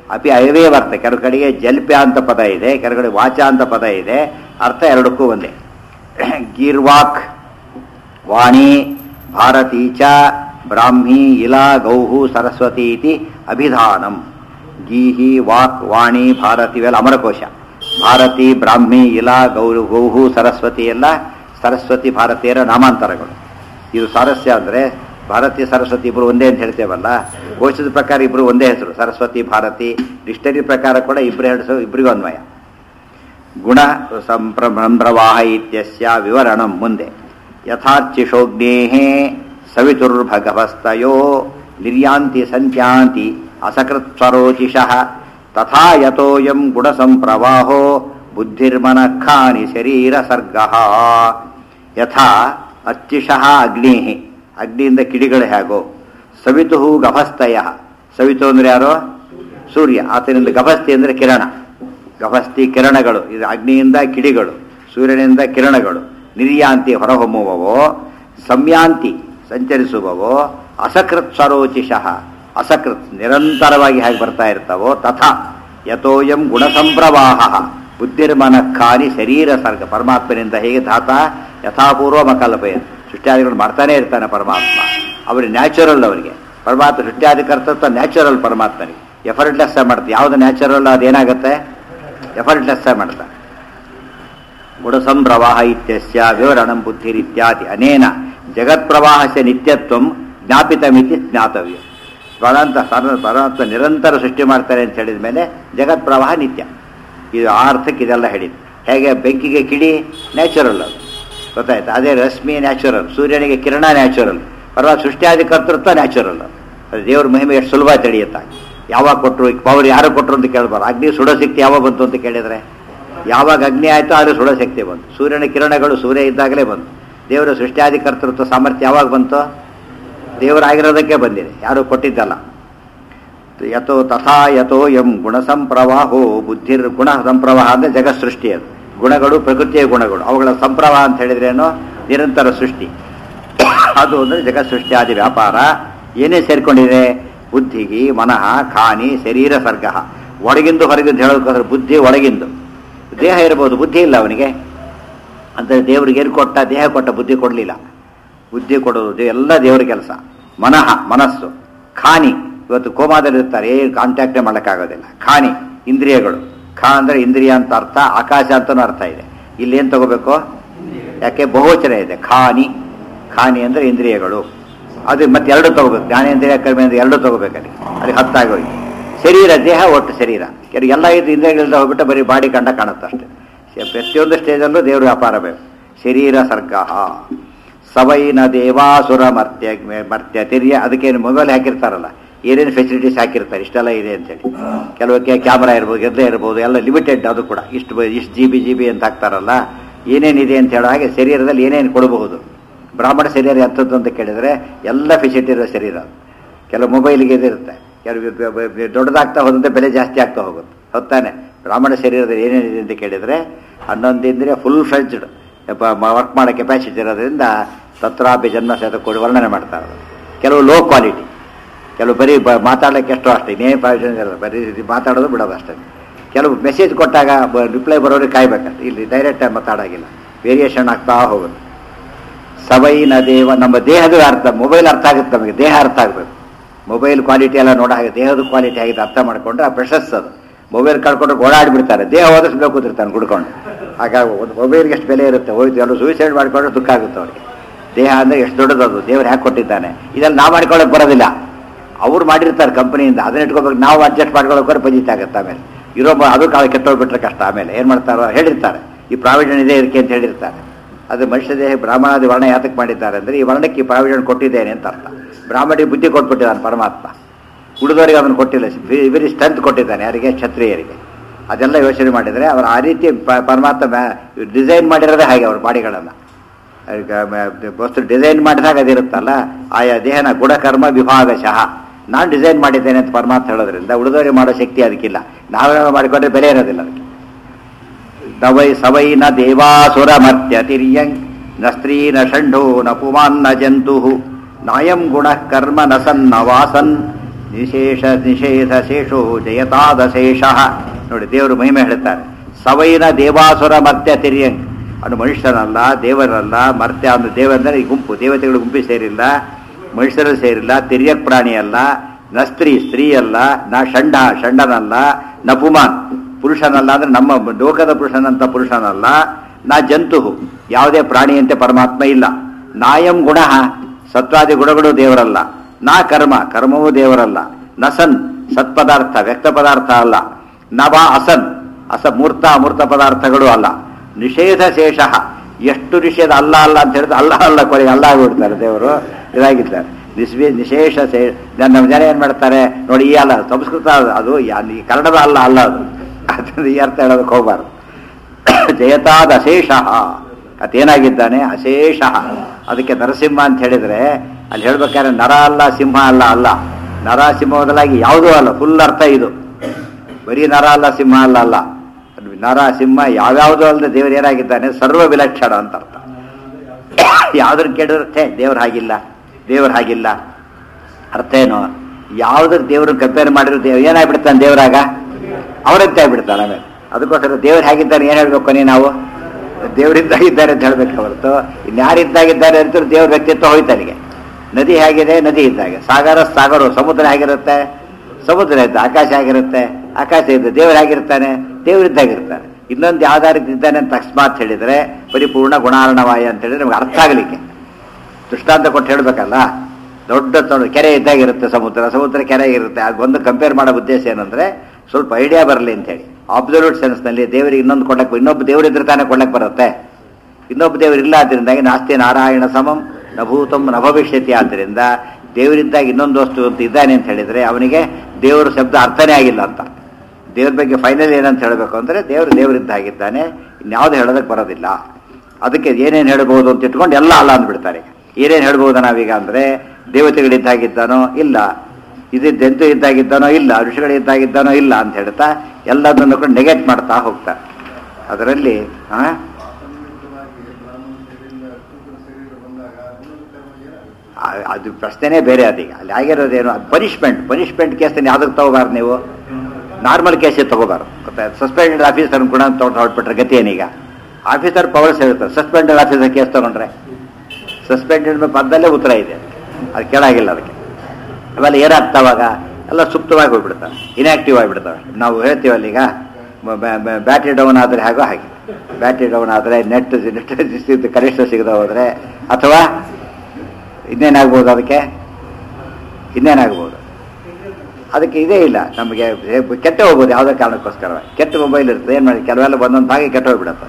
ಅಪಿ ಅವೇ ಬರ್ತ ಕೆಲವು ಕಡೆಗೆ ಜಲ್ಪ್ಯ ಅಂತ ಪದ ಇದೆ ಕೆಲವು ಕಡೆ ವಾಚ ಅಂತ ಪದ ಇದೆ ಅರ್ಥ ಎರಡಕ್ಕೂ ಒಂದೇ ಗೀರ್ವಾಕ್ ವಾಣಿ ಭಾರತೀ ಚ ಬ್ರಾಹ್ಮಿ ಇಲಾ ಗೌಹು ಸರಸ್ವತಿ ಇತಿ ಅಭಿಧಾನಂ ಗೀಹಿ ವಾಕ್ ವಾಣಿ ಭಾರತಿ ಇವೆಲ್ಲ ಅಮರಕೋಶ ಭಾರತಿ ಬ್ರಾಹ್ಮಿ ಇಲಾ ಗೌ ಗೌಹು ಸರಸ್ವತಿ ಎಲ್ಲ ಸರಸ್ವತಿ ಭಾರತೀಯರ ನಾಮಾಂತರಗಳು ಇದು ಸಾರಸ್ಯ ಅಂದರೆ ಭಾರತಿ ಸರಸ್ವತಿ ಇಬ್ಬರು ಒಂದೇ ಅಂತ ಹೇಳ್ತೇವಲ್ಲ ಕೋಶದ ಪ್ರಕಾರ ಇಬ್ಬರು ಒಂದೇ ಹೆಸರು ಸರಸ್ವತಿ ಭಾರತಿ ಡಿಕ್ಷನರಿ ಪ್ರಕಾರ ಕೂಡ ಇಬ್ಬರು ಹೆಸರು ಇಬ್ಬರಿಗೂ ಅನ್ವಯ ಗುಣ ಸಂಪ್ರವಾಹ ಇತ್ಯಸ್ಯ ವಿವರಣಂ ಮುಂದೆ ಯಥಾರ್ಚಿಷೋಗ್ನೇ ಸವಿತುರ್ಭಗವಸ್ತಯೋ ನಿರ್ಯಾಂತಿ ಸಂತ್ಯಾಂತಿ ಅಸಕೃತ್ಸ್ವರೋಚಿಷಃ ತಥಾ ಯತೋಯಂ ಗುಣಸಂಪ್ರವಾಹೋ ಬುದ್ಧಿರ್ಮನಃಖಾನಿ ಶರೀರ ಸರ್ಗಃ ಯಥಾ ಅರ್ಚಿಷಃ ಅಗ್ನಿ ಅಗ್ನಿಯಿಂದ ಕಿಡಿಗಳು ಹೇಗೋ ಸವಿತು ಗಭಸ್ತಯ ಸವಿತು ಅಂದ್ರೆ ಯಾರು ಸೂರ್ಯ ಆತನಿಂದ ಗಭಸ್ತಿ ಅಂದರೆ ಕಿರಣ ಗಭಸ್ತಿ ಕಿರಣಗಳು ಇದು ಅಗ್ನಿಯಿಂದ ಕಿಡಿಗಳು ಸೂರ್ಯನಿಂದ ಕಿರಣಗಳು ನಿರ್ಯಾಂತಿ ಹೊರಹೊಮ್ಮುವವೋ ಸಂಯಾಂತಿ ಸಂಚರಿಸುವವೋ ಅಸಕೃತ್ ಸ್ವರೋಚಿಷಃ ಅಸಕೃತ್ ನಿರಂತರವಾಗಿ ಹೇಗೆ ಬರ್ತಾ ಇರ್ತಾವೋ ತಥಾ ಯಥೋಯಂ ಗುಣಸಂಪ್ರವಾಹ ಬುದ್ಧಿರ್ಮನಃಖಾನಿ ಶರೀರ ಸರ್ಗ ಪರಮಾತ್ಮನಿಂದ ಹೇಗೆ ಧಾತ ಯಥಾಪೂರ್ವ ಮಕಲ್ಪಯ ಸೃಷ್ಟಿಯಾದಿಗಳು ಮಾಡ್ತಾನೆ ಇರ್ತಾನೆ ಪರಮಾತ್ಮ ಅವರಿಗೆ ನ್ಯಾಚುರಲ್ ಅವರಿಗೆ ಪರಮಾತ್ಮ ಸೃಷ್ಟಿಯಾದಿ ಕರ್ತೃತ್ವ ನ್ಯಾಚುರಲ್ ಪರಮಾತ್ಮನಿಗೆ ಎಫರ್ಟ್ಲೆಸ್ ಮಾಡ್ತಾರೆ ಯಾವುದು ನ್ಯಾಚುರಲ್ ಅದೇನಾಗುತ್ತೆ ಎಫರ್ಟ್ಲೆಸ್ ಮಾಡ್ತಾರೆ ಗುಣಸಂಪ್ರವಾಹ ಇತ್ಯಸ್ಯ ವಿವರಣಂ ಬುದ್ಧಿರಿತ್ಯಾದಿ ಅನೇನ ಜಗತ್ಪ್ರವಾಹಸ್ಯ ನಿತ್ಯತ್ವಂ ಜ್ಞಾಪಿತಮಿತಿ ಜ್ಞಾತವ್ಯ ಪರಂತ ಪರಮಾತ್ಮ ನಿರಂತರ ಸೃಷ್ಟಿ ಮಾಡ್ತಾರೆ ಅಂತ ಹೇಳಿದ ಮೇಲೆ ಜಗತ್ ಪ್ರವಾಹ ನಿತ್ಯ ಇದು ಆ ಅರ್ಥಕ್ಕೆ ಇದೆಲ್ಲ ಹೇಳಿದ್ದು ಹೇಗೆ ಬೆಂಕಿಗೆ ಕಿಡಿ ನ್ಯಾಚುರಲ್ ಅದು ಗೊತ್ತಾಯ್ತು ಅದೇ ರಶ್ಮಿ ನ್ಯಾಚುರಲ್ ಸೂರ್ಯನಿಗೆ ಕಿರಣ ನ್ಯಾಚುರಲ್ ಪರವಾಗಿ ಸೃಷ್ಟಿಯಾದಿ ಕರ್ತೃತ್ವ ನ್ಯಾಚುರಲ್ ಅದು ದೇವ್ರ ಮಹಿಮೆ ಎಷ್ಟು ಸುಲಭ ತಿಳಿಯುತ್ತೆ ಯಾವಾಗ ಕೊಟ್ಟರು ಪವರ್ ಯಾರು ಕೊಟ್ಟರು ಅಂತ ಕೇಳ್ಬಾರ್ದು ಅಗ್ನಿ ಸುಡೋ ಶಕ್ತಿ ಯಾವಾಗ ಬಂತು ಅಂತ ಕೇಳಿದರೆ ಯಾವಾಗ ಅಗ್ನಿ ಆಯಿತು ಆದರೆ ಸುಡೋ ಶಕ್ತಿ ಬಂತು ಸೂರ್ಯನ ಕಿರಣಗಳು ಸೂರ್ಯ ಇದ್ದಾಗಲೇ ಬಂತು ದೇವರ ಸೃಷ್ಟಿಯಾದಿ ಕರ್ತೃತ್ವ ಸಾಮರ್ಥ್ಯ ಯಾವಾಗ ಬಂತು ದೇವರಾಗಿರೋದಕ್ಕೆ ಬಂದಿದೆ ಯಾರು ಕೊಟ್ಟಿದ್ದಲ್ಲ ಯಥೋ ತಥಾ ಯಥೋ ಎಂ ಗುಣ ಸಂಪ್ರವಾಹೋ ಬುದ್ಧಿರ್ ಗುಣ ಸಂಪ್ರವಾಹ ಅಂದರೆ ಜಗತ್ ಸೃಷ್ಟಿ ಅದು ಗುಣಗಳು ಪ್ರಕೃತಿಯ ಗುಣಗಳು ಅವುಗಳ ಸಂಪ್ರವಾಹ ಅಂತ ಹೇಳಿದ್ರೇನು ನಿರಂತರ ಸೃಷ್ಟಿ ಅದು ಅಂದರೆ ಜಗತ್ ಸೃಷ್ಟಿಯಾದಿ ವ್ಯಾಪಾರ ಏನೇ ಸೇರ್ಕೊಂಡಿದೆ ಬುದ್ಧಿಗೆ ಮನಃ ಖಾನಿ ಶರೀರ ಸರ್ಗ ಒಳಗಿಂದು ಹೊರಗಿಂದು ಹೇಳೋದಕ್ಕೋಸ್ಕರ ಬುದ್ಧಿ ಒಳಗಿಂದು ದೇಹ ಇರ್ಬೋದು ಬುದ್ಧಿ ಇಲ್ಲ ಅವನಿಗೆ ಅಂದರೆ ದೇವ್ರಿಗೆ ಏನು ಕೊಟ್ಟ ದೇಹ ಕೊಟ್ಟ ಬುದ್ಧಿ ಕೊಡಲಿಲ್ಲ ಬುದ್ಧಿ ಕೊಡೋದು ಎಲ್ಲ ದೇವರ ಕೆಲಸ ಮನಃ ಮನಸ್ಸು ಖಾನಿ ಇವತ್ತು ಕೋಮಾದಲ್ಲಿ ಇರ್ತಾರೆ ಏನು ಕಾಂಟ್ಯಾಕ್ಟೇ ಮಾಡೋಕ್ಕಾಗೋದಿಲ್ಲ ಖಾನಿ ಇಂದ್ರಿಯಗಳು ಖಾ ಅಂದರೆ ಇಂದ್ರಿಯ ಅಂತ ಅರ್ಥ ಆಕಾಶ ಅಂತನೂ ಅರ್ಥ ಇದೆ ಇಲ್ಲಿ ಏನು ತಗೋಬೇಕು ಯಾಕೆ ಬಹುವಚನ ಇದೆ ಖಾನಿ ಖಾನಿ ಅಂದರೆ ಇಂದ್ರಿಯಗಳು ಅದು ಮತ್ತೆ ಎರಡು ತಗೋಬೇಕು ಜ್ಞಾನೇಂದ್ರಿಯ ಕರ್ಮೇಂದ್ರಿಯ ಎರಡು ತಗೋಬೇಕು ಅಲ್ಲಿ ಅಲ್ಲಿ ಹತ್ತಾಗೋಗಿ ಶರೀರ ದೇಹ ಒಟ್ಟು ಶರೀರ ಕೆಲವು ಎಲ್ಲ ಇದು ಇಂದ್ರಿಯಗಳಿಂದ ಹೋಗ್ಬಿಟ್ಟು ಬರೀ ಬಾಡಿ ಕಂಡ ಕಾಣುತ್ತೆ ಅಷ್ಟೇ ಪ್ರತಿಯೊಂದು ಸ್ಟೇಜಲ್ಲೂ ದೇವರು ವ್ಯಾಪಾರ ಬೇಕು ಶರೀರ ಸರ್ಗ ಸವೈನ ದೇವಾಸುರ ಮರ್ತ್ಯ ಮರ್ತ್ಯ ತಿರ್ಯ ಅದಕ್ಕೆ ಮೊಬೈಲ್ ಹಾಕಿರ್ತಾರಲ್ಲ ಏನೇನು ಫೆಸಿಲಿಟೀಸ್ ಹಾಕಿರ್ತಾರೆ ಇಷ್ಟೆಲ್ಲ ಇದೆ ಅಂತೇಳಿ ಕೆಲವಕ್ಕೆ ಕ್ಯಾಮ್ರಾ ಇರ್ಬೋದು ಗೆದ್ದೆ ಇರ್ಬೋದು ಎಲ್ಲ ಲಿಮಿಟೆಡ್ ಅದು ಕೂಡ ಇಷ್ಟು ಇಷ್ಟು ಜಿ ಬಿ ಜಿ ಬಿ ಅಂತ ಹಾಕ್ತಾರಲ್ಲ ಏನೇನಿದೆ ಅಂತ ಹೇಳೋ ಹಾಗೆ ಶರೀರದಲ್ಲಿ ಏನೇನು ಕೊಡಬಹುದು ಬ್ರಾಹ್ಮಣ ಶರೀರ ಎಂಥದ್ದು ಅಂತ ಕೇಳಿದರೆ ಎಲ್ಲ ಫೆಸಿಲಿಟಿ ಇರೋ ಶರೀರ ಅದು ಕೆಲವು ಮೊಬೈಲಿಗೆ ಇದಿರುತ್ತೆ ಕೆಲವು ದೊಡ್ಡದಾಗ್ತಾ ಹೋದಂತೆ ಬೆಲೆ ಜಾಸ್ತಿ ಆಗ್ತಾ ಹೋಗುತ್ತೆ ಹೊತ್ತಾನೆ ಬ್ರಾಹ್ಮಣ ಶರೀರದಲ್ಲಿ ಏನೇನಿದೆ ಅಂತ ಕೇಳಿದರೆ ಹನ್ನೊಂದು ಇಂದ್ರಿಯ ಫುಲ್ ಫ್ರೆಜ್ಡ್ ವರ್ಕ್ ಮಾಡೋ ಕೆಪಾಸಿಟಿ ಇರೋದ್ರಿಂದ ತತ್ರಾಪಿ ಜನ್ಮ ಸಹಿತ ಕೊಡಿ ವರ್ಣನೆ ಮಾಡ್ತಾರೆ ಕೆಲವು ಲೋ ಕ್ವಾಲಿಟಿ ಕೆಲವು ಬರೀ ಬ ಮಾತಾಡಲಿಕ್ಕೆ ಎಷ್ಟೋ ಅಷ್ಟೇ ಇನ್ನೇನು ಪ್ರಯೋಜನ ಇರಲ್ಲ ಬರೀ ಮಾತಾಡೋದು ಬಿಡೋದು ಅಷ್ಟೇ ಕೆಲವು ಮೆಸೇಜ್ ಕೊಟ್ಟಾಗ ರಿಪ್ಲೈ ಬರೋರಿಗೆ ಕಾಯ್ಬೇಕಂತ ಇಲ್ಲಿ ಡೈರೆಕ್ಟ್ ಮಾತಾಡೋಗಿಲ್ಲ ವೇರಿಯೇಷನ್ ಆಗ್ತಾ ಹೋಗುತ್ತೆ ಸವೈನ ದೇವ ನಮ್ಮ ದೇಹದ ಅರ್ಥ ಮೊಬೈಲ್ ಅರ್ಥ ಆಗುತ್ತೆ ನಮಗೆ ದೇಹ ಅರ್ಥ ಆಗಬೇಕು ಮೊಬೈಲ್ ಕ್ವಾಲಿಟಿ ಎಲ್ಲ ನೋಡ ಹಾಗೆ ದೇಹದ ಕ್ವಾಲಿಟಿ ಆಗಿದೆ ಅರ್ಥ ಮಾಡಿಕೊಂಡ್ರೆ ಆ ಪ್ರೆಷಸ್ ಅದು ಮೊಬೈಲ್ ಕಳ್ಕೊಂಡ್ರೆ ಓಡಾಡಿಬಿಡ್ತಾರೆ ದೇಹ ಹೋದಷ್ಟು ಬೇಕು ಕೂತಿರ್ತಾನೆ ಕುಡ್ಕೊಂಡು ಹಾಗಾಗಿ ಒಂದು ಮೊಬೈಲ್ಗೆ ಎಷ್ಟು ಬೆಲೆ ಇರುತ್ತೆ ಹೋಯ್ತು ಎಲ್ಲರೂ ಸೂಸೈಡ್ ಮಾಡಿಕೊಂಡ್ರೆ ದುಃಖ ಆಗುತ್ತೆ ಅವ್ರಿಗೆ ದೇಹ ಅಂದರೆ ಎಷ್ಟು ದೊಡ್ಡದದು ದೇವ್ರು ಹ್ಯಾಕೆ ಕೊಟ್ಟಿದ್ದಾನೆ ಇದೆಲ್ಲ ನಾವು ಮಾಡ್ಕೊಳ್ಳೋಕೆ ಬರೋದಿಲ್ಲ ಅವ್ರು ಮಾಡಿರ್ತಾರೆ ಕಂಪನಿಯಿಂದ ಅದನ್ನ ಇಟ್ಕೋಬೇಕು ನಾವು ಅಡ್ಜಸ್ಟ್ ಮಾಡ್ಕೊಳ್ಳೋಕೆ ಪಜಿತ ಆಗುತ್ತೆ ಆಮೇಲೆ ಇರೋ ಅದು ಕಾಲ ಕೆಟ್ಟೋಗ್ಬಿಟ್ರೆ ಕಷ್ಟ ಆಮೇಲೆ ಏನು ಮಾಡ್ತಾರೋ ಹೇಳಿರ್ತಾರೆ ಈ ಪ್ರಾವಿಷನ್ ಇದೆ ಇದಕ್ಕೆ ಅಂತ ಹೇಳಿರ್ತಾರೆ ಅದು ಮನುಷ್ಯ ದೇಹ ಬ್ರಾಹ್ಮಣಾದಿ ವರ್ಣ ಯಾತಕ್ಕೆ ಮಾಡಿದ್ದಾರೆ ಅಂದರೆ ಈ ವರ್ಣಕ್ಕೆ ಈ ಪ್ರಾವಿಷನ್ ಕೊಟ್ಟಿದ್ದೇನೆ ಅಂತ ಅರ್ಥ ಬ್ರಾಹ್ಮಣಿಗೆ ಬುದ್ಧಿ ಕೊಟ್ಬಿಟ್ಟಿದ್ದಾನೆ ಪರಮಾತ್ಮ ಉಳಿದವರಿಗೆ ಅದನ್ನು ಕೊಟ್ಟಿಲ್ಲ ವೆರಿ ಸ್ಟ್ರೆಂತ್ ಕೊಟ್ಟಿದ್ದಾನೆ ಯಾರಿಗೆ ಕ್ಷತ್ರಿಯರಿಗೆ ಅದೆಲ್ಲ ಯೋಚನೆ ಮಾಡಿದರೆ ಅವರು ಆ ರೀತಿ ಪರಮಾತ್ಮ ಡಿಸೈನ್ ಮಾಡಿರೋದೇ ಹಾಗೆ ಅವ್ರ ಬಾಡಿಗಳನ್ನು ವಸ್ತು ಡಿಸೈನ್ ಮಾಡಿದಾಗ ಅದಿರುತ್ತಲ್ಲ ಆಯಾ ದೇಹನ ಗುಣಕರ್ಮ ವಿಭಾಗಶಃ ನಾನು ಡಿಸೈನ್ ಮಾಡಿದ್ದೇನೆ ಅಂತ ಪರಮಾತ್ಮ ಹೇಳೋದ್ರಿಂದ ಉಳಿದವರಿಗೆ ಮಾಡೋ ಶಕ್ತಿ ಅದಕ್ಕಿಲ್ಲ ನಾವೇ ಮಾಡಿಕೊಂಡ್ರೆ ಬೆಲೆ ಇರೋದಿಲ್ಲ ಅದಕ್ಕೆ ದವೈ ಸವೈ ನ ದೇವಾಸುರ ಮರ್ತ್ಯ ತಿರ್ಯಂಗ್ ನ ಸ್ತ್ರೀ ನ ಷಂಢೋ ನ ಪುಮಾನ್ ನ ಜಂತು ನಾಯಂ ಗುಣ ಕರ್ಮ ನ ಸನ್ ನ ವಾಸನ್ ನಿಶೇಷ ನಿಷೇಧ ಶೇಷೋ ಜಯತಾದ ಶೇಷ ನೋಡಿ ದೇವರು ಮಹಿಮೆ ಹೇಳ್ತಾರೆ ಸವೈನ ದೇವಾಸುರ ಮರ್ತ್ಯ ತಿರಿಯಂಗ್ ಅವನು ಮನುಷ್ಯನಲ್ಲ ದೇವರಲ್ಲ ಮರ್ತ್ಯ ಅಂದ್ರೆ ದೇವರಂದ್ರೆ ಈ ಗುಂಪು ದೇವತೆಗಳು ಗುಂಪಿ ಸೇರಿಲ್ಲ ಮನುಷ್ಯರು ಸೇರಿಲ್ಲ ತಿರ್ಯಕ್ ಪ್ರಾಣಿ ಅಲ್ಲ ನ ಸ್ತ್ರೀ ಸ್ತ್ರೀ ಅಲ್ಲ ನ ಷಂಡ ಷಂಡನಲ್ಲ ನ ಪುಮಾನ್ ಪುರುಷನಲ್ಲ ಅಂದ್ರೆ ನಮ್ಮ ಲೋಕದ ಪುರುಷನಂತ ಪುರುಷನಲ್ಲ ನಾ ಜಂತು ಯಾವುದೇ ಪ್ರಾಣಿಯಂತೆ ಪರಮಾತ್ಮ ಇಲ್ಲ ನಾಯಂ ಗುಣ ಸತ್ವಾದಿ ಗುಣಗಳು ದೇವರಲ್ಲ ನಾ ಕರ್ಮ ಕರ್ಮವೂ ದೇವರಲ್ಲ ನಸನ್ ಸತ್ಪದಾರ್ಥ ವ್ಯಕ್ತ ಪದಾರ್ಥ ಅಲ್ಲ ನವ ಅಸನ್ ಅಸ ಮೂರ್ತ ಅಮೂರ್ತ ಪದಾರ್ಥಗಳು ಅಲ್ಲ ನಿಷೇಧ ಶೇಷ ಎಷ್ಟು ನಿಷೇಧ ಅಲ್ಲ ಅಲ್ಲ ಅಂತ ಹೇಳಿದ್ರೆ ಅಲ್ಲ ಅಲ್ಲ ಕೊನೆಗೆ ಅಲ್ಲ ಆಗಿಬಿಡ್ತಾರೆ ದೇವರು ಇದಾಗಿದ್ದಾರೆ ನಿಸ್ವೇ ನಿಶೇಷ ಸೇ ನಮ್ಮ ಜನ ಏನ್ ಮಾಡ್ತಾರೆ ನೋಡಿ ಈ ಅಲ್ಲ ಸಂಸ್ಕೃತ ಅದು ಯಾ- ಈ ಕನ್ನಡದ ಅಲ್ಲ ಅಲ್ಲ ಅದು ಅದರಿಂದ ಈ ಅರ್ಥ ಹೇಳೋದಕ್ಕೆ ಹೋಗ್ಬಾರ್ದು ಜಯತಾದ ಅಶೇಷ ಅದೇನಾಗಿದ್ದಾನೆ ಅಶೇಷ ಅದಕ್ಕೆ ನರಸಿಂಹ ಅಂತ ಹೇಳಿದ್ರೆ ಅಲ್ಲಿ ಹೇಳ್ಬೇಕಾದ್ರೆ ನರ ಅಲ್ಲ ಸಿಂಹ ಅಲ್ಲ ಅಲ್ಲ ನರ ಸಿಂಹ ಬದಲಾಗಿ ಯಾವುದೂ ಅಲ್ಲ ಫುಲ್ ಅರ್ಥ ಇದು ಬರೀ ನರ ಅಲ್ಲ ಸಿಂಹ ಅಲ್ಲ ಅಲ್ಲ ಅದು ನರ ಸಿಂಹ ಯಾವ್ಯಾವುದೂ ಅಲ್ಲದೆ ದೇವರು ಏನಾಗಿದ್ದಾನೆ ಸರ್ವ ವಿಲಕ್ಷಣ ಅಂತ ಅರ್ಥ ಯಾವ್ದ್ರ ಕೇಳಿರುತ್ತೆ ದೇವ್ರು ಹಾಗಿಲ್ಲ ದೇವ್ರು ಹಾಗಿಲ್ಲ ಅರ್ಥ ಏನು ಯಾವ್ದಕ್ಕೆ ದೇವ್ರನ್ನ ಕಂಪೇರ್ ಮಾಡಿರೋ ದೇವ್ ಏನಾಗ್ಬಿಡ್ತಾನೆ ದೇವರಾಗ ಅವರಂತೆ ಆಗ್ಬಿಡ್ತಾನೆ ಆಮೇಲೆ ಅದಕ್ಕೋಸ್ಕರ ದೇವ್ರು ಹೇಗಿದ್ದಾನೆ ಏನು ಹೇಳ್ಬೇಕು ಕೊನೆ ನಾವು ದೇವರಿದ್ದಾಗಿದ್ದಾರೆ ಅಂತ ಹೇಳ್ಬೇಕು ಹೊರತು ಇನ್ಯಾರಿದ್ದಾಗಿದ್ದಾರೆ ಅಂತ ದೇವ್ರ ವ್ಯಕ್ತಿತ್ವ ಹೋಯ್ತು ಅಲ್ಲಿಗೆ ನದಿ ಹೇಗಿದೆ ನದಿ ಇದ್ದಾಗೆ ಸಾಗರ ಸಾಗರ ಸಮುದ್ರ ಹೇಗಿರುತ್ತೆ ಸಮುದ್ರ ಇದ್ದ ಆಕಾಶ ಆಗಿರುತ್ತೆ ಆಕಾಶ ಇದ್ದ ದೇವ್ರು ಹೇಗಿರ್ತಾನೆ ದೇವರಿದ್ದಾಗಿರ್ತಾನೆ ಇನ್ನೊಂದು ಯಾವ್ದಾರು ಇದ್ದಾನೆ ಅಂತ ಅಕಸ್ಮಾತ್ ಹೇಳಿದ್ರೆ ಪರಿಪೂರ್ಣ ಗುಣಾರ್ಣವಾಯ ಅಂತ ಹೇಳಿದ್ರೆ ನಮ್ಗೆ ಅರ್ಥ ಆಗಲಿಕ್ಕೆ ದೃಷ್ಟಾಂತ ಕೊಟ್ಟು ಹೇಳ್ಬೇಕಲ್ಲ ದೊಡ್ಡ ತೊಡ- ಕೆರೆ ಇದ್ದಾಗಿರುತ್ತೆ ಸಮುದ್ರ ಸಮುದ್ರ ಕೆರೆ ಇರುತ್ತೆ ಅದೊಂದು ಕಂಪೇರ್ ಮಾಡೋ ಉದ್ದೇಶ ಏನಂದ್ರೆ ಸ್ವಲ್ಪ ಐಡಿಯಾ ಬರಲಿ ಅಂತೇಳಿ ಅಬ್ಸಲ್ಯೂಟ್ ಸೆನ್ಸ್ನಲ್ಲಿ ದೇವರಿಗೆ ಇನ್ನೊಂದು ಕೊಡಕ್ಕೆ ಇನ್ನೊಬ್ಬ ದೇವರಿದ್ರೆ ತಾನೇ ಕೊಡಕ್ಕೆ ಬರುತ್ತೆ ಇನ್ನೊಬ್ಬ ದೇವರು ಇಲ್ಲ ಆದ್ರಿಂದಾಗಿ ನಾಸ್ತಿ ನಾರಾಯಣ ಸಮಂ ನಭೂತಂ ನಭವಿಷ್ಯತಿ ಆದ್ದರಿಂದ ದೇವರಿದ್ದಾಗ ಇನ್ನೊಂದು ವಸ್ತು ಅಂತ ಇದ್ದಾನೆ ಅಂತ ಹೇಳಿದ್ರೆ ಅವನಿಗೆ ದೇವರ ಶಬ್ದ ಅರ್ಥನೇ ಆಗಿಲ್ಲ ಅಂತ ದೇವ್ರ ಬಗ್ಗೆ ಫೈನಲ್ ಏನಂತ ಹೇಳಬೇಕು ಅಂದ್ರೆ ದೇವರು ದೇವರಿದ್ದಾಗಿದ್ದಾನೆ ಇನ್ಯಾವುದು ಹೇಳೋದಕ್ಕೆ ಬರೋದಿಲ್ಲ ಅದಕ್ಕೆ ಏನೇನು ಹೇಳ್ಬೋದು ಅಂತ ಇಟ್ಕೊಂಡು ಎಲ್ಲ ಅಲ್ಲ ಅಂದ್ಬಿಡ್ತಾರೆ ಏನೇನು ಹೇಳ್ಬೋದು ನಾವೀಗ ಅಂದ್ರೆ ದೇವತೆಗಳಿದ್ದಾಗಿದ್ದಾನೋ ಇಲ್ಲ ಇದು ಜಂತು ಇದ್ದಾಗಿದ್ದಾನೋ ಇಲ್ಲ ಋಷಿಗಳಿದ್ದಾಗಿದ್ದಾನೋ ಇಲ್ಲ ಅಂತ ಹೇಳ್ತಾ ಎಲ್ಲದನ್ನು ಕೂಡ ನೆಗೆಟ್ ಮಾಡ್ತಾ ಹೋಗ್ತಾರೆ ಅದರಲ್ಲಿ ಆ ಆ- ಅದು ಪ್ರಶ್ನೆನೇ ಬೇರೆ ಅದೀಗ ಅಲ್ಲಿ ಆಗಿರೋದೇನು ಅದು ಪನಿಷ್ಮೆಂಟ್ ಪನಿಷ್ಮೆಂಟ್ ಕೇಸನ್ನು ಯಾವ್ದಕ್ಕೆ ತಗೋಬಾರ್ದು ನೀವು ನಾರ್ಮಲ್ ಕೇಸಿಗೆ ತಗೋಬಾರ್ದು ಗೊತ್ತಾ ಸಸ್ಪೆಂಡೆಡ್ ಆಫೀಸರ್ ಕೂಡ ತಗೊಂಡು ಹೊರಟ್ಬಿಟ್ರೆ ಗತಿ ಏನೀಗ ಆಫೀಸರ್ ಪವರ್ಸ್ ಇರುತ್ತೆ ಸಸ್ಪೆಂಡೆಡ್ ಆಫೀಸರ್ ಕೇಸ್ ತಗೊಂಡ್ರೆ ಸಸ್ಪೆಂಡೆಡ್ ಪದದಲ್ಲೇ ಉತ್ತರ ಇದೆ ಅದು ಕೇಳಾಗಿಲ್ಲ ಅದಕ್ಕೆ ಅವೆಲ್ಲ ಏನಾಗ್ತಾ ಅವಾಗ ಎಲ್ಲ ಸುಪ್ತವಾಗಿ ಹೋಗ್ಬಿಡ್ತವೆ ಇನ್ಆಕ್ಟಿವ್ ಆಗಿಬಿಡ್ತವೆ ನಾವು ಹೇಳ್ತೀವಲ್ಲ ಈಗ ಬ್ಯಾಟ್ರಿ ಡೌನ್ ಆದರೆ ಹಾಗೋ ಹಾಗೆ ಬ್ಯಾಟ್ರಿ ಡೌನ್ ಆದರೆ ನೆಟ್ ನೆಟ್ ಕನಿಷ್ಠ ಸಿಗದೆ ಹೋದರೆ ಅಥವಾ ಇನ್ನೇನಾಗ್ಬೋದು ಅದಕ್ಕೆ ಇನ್ನೇನಾಗ್ಬೋದು ಅದಕ್ಕೆ ಇದೇ ಇಲ್ಲ ನಮಗೆ ಕೆಟ್ಟ ಹೋಗ್ಬೋದು ಯಾವುದೇ ಕಾರಣಕ್ಕೋಸ್ಕರ ಕೆಟ್ಟ ಮೊಬೈಲ್ ಇರ್ತದೆ ಏನು ಮಾಡಿ ಕೆಲವೆಲ್ಲ ಒಂದೊಂದು ಹಾಗೆ ಕೆಟ್ಟ ಹೋಗ್ಬಿಡತ್ತೆ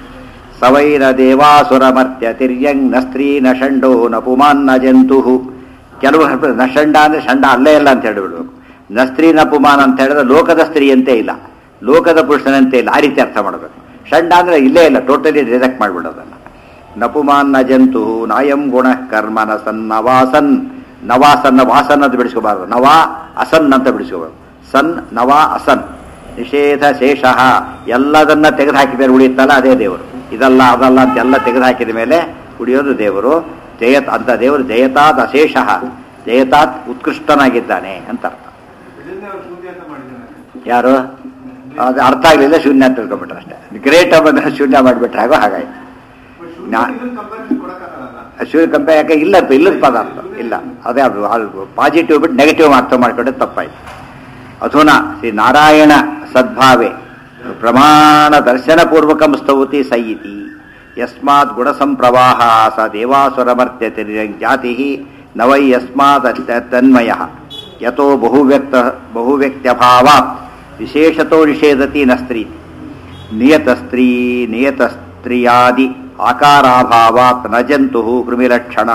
ಸವೈರ ದೇವಾಸುರ ಮರ್ತ್ಯ ತಿರ್ಯಂಗ್ ನ ಸ್ತ್ರೀ ನ ಷಂಡೋ ನ ಪುಮಾನ್ ನ ಜಂತು ಕೆಲವು ಹೇಳ್ತಾರೆ, ನ ಷಂಡ ಅಂದ್ರೆ ಷಂಡ ಅಲ್ಲೇ ಇಲ್ಲ ಅಂತ ಹೇಳ್ಬಿಡ್ಬೇಕು ನ ಸ್ತ್ರೀ ನ ಪುಮಾನ್ ಅಂತ ಹೇಳಿದ್ರೆ ಲೋಕದ ಸ್ತ್ರೀಯಂತೆ ಇಲ್ಲ ಲೋಕದ ಪುರುಷನಂತೆ ಇಲ್ಲ ಆ ರೀತಿ ಅರ್ಥ ಮಾಡಬೇಕು ಷಂಡ ಅಂದ್ರೆ ಇಲ್ಲೇ ಇಲ್ಲ ಟೋಟಲಿ ರಿಜೆಕ್ಟ್ ಮಾಡ್ಬಿಡೋದನ್ನ ನಪುಮಾನ್ ನ ಜಂತು ನಾಯಂ ಗುಣ ಕರ್ಮ ನ ಸನ್ ನವಾಸನ್ ನವಾಸನ್ನ ವಾಸನ್ ಅಂತ ಬಿಡಿಸ್ಕೋಬಾರ್ದು ನವಾ ಅಸನ್ ಅಂತ ಬಿಡಿಸ್ಕೋಬಾರ್ದು ಸನ್ ನವಾ ಅಸನ್ ನಿಷೇಧ ಶೇಷ ಎಲ್ಲದನ್ನ ತೆಗೆದು ಹಾಕಿದ ಮೇಲೆ ಉಳಿಯುತ್ತಲ್ಲ ಅದೇ ದೇವರು ಇದಲ್ಲ ಅದಲ್ಲ ಅಂತ ಎಲ್ಲ ತೆಗೆದು ಹಾಕಿದ ಮೇಲೆ ಉಳಿಯೋದು ದೇವರು ಜಯತ್ ಅಂತ ದೇವರು ಜಯತಾತ್ ಅಶೇಷ ಜಯತಾತ್ ಉತ್ಕೃಷ್ಟನಾಗಿದ್ದಾನೆ ಅಂತ ಅರ್ಥ ಇದನ್ನೇ ಅವ್ರು ಶೂನ್ಯ ಅಂತ ಮಾಡಿದ್ದಾರೆ ಯಾರು ಅದು ಅರ್ಥ ಆಗಲಿಲ್ಲ ಶೂನ್ಯ ಅಂತ ತಿಳ್ಕೊಂಬಿಟ್ರೆ ಅಷ್ಟೇ ಗ್ರೇಟ್ ಬಂದ್ರೆ ಶೂನ್ಯ ಮಾಡಿಬಿಟ್ರೆ ಆಗೋ ಹಾಗಾಯ್ತು ನಾ- ಇದನ್ನ ಕಂಪೇರಿಸನ್ ಕೊಡಕ್ಕಾಗಲ್ಲ ಶೂನ್ಯ ಕಂಪೆ ಯಾಕೆ ಇಲ್ಲ ಇಲ್ಲದ ಪದಾರ್ಥ ಇಲ್ಲ ಅದೇ ಅದು ಪಾಸಿಟಿವ್ ಬಿಟ್ಟು ನೆಗೆಟಿವ್ ಅರ್ಥ ಮಾಡ್ಕೊಂಡ್ರೆ ತಪ್ಪಾಯ್ತು ಅಧುನಾ ಶ್ರೀ ನಾರಾಯಣ ಸದ್ಭಾವೆ ಪ್ರಮಾಣ ದರ್ಶನ ಪೂರ್ವಕಂ ಸ್ತೌತಿ ಸಯಿತಿ ಯಸ್ಮಾತ್ ಗುಣ ಸಂಪ್ರವಾಹ ಸ ದೇವಾಸುರಮರ್ತ್ಯ ಜಾತಿ ನ ವೈ ಯಸ್ಮಾತ್ ಅತ್ಯ- ತನ್ಮಯ ಯಥೋ ಬಹುವ್ಯಕ್ತ ಬಹುವ್ಯಕ್ತ್ಯಭಾವಾತ್ ವಿಶೇಷತೋ ನಿಷೇಧತಿ ನ ಸ್ತ್ರೀ ನಿಯತ ಸ್ತ್ರೀ ನಿಯತ ಸ್ತ್ರೀಯಾದಿ ಆಕಾರಾಭಾವಾತ್ ನ ಜಂತು ಕೃಮಿಲಕ್ಷಣ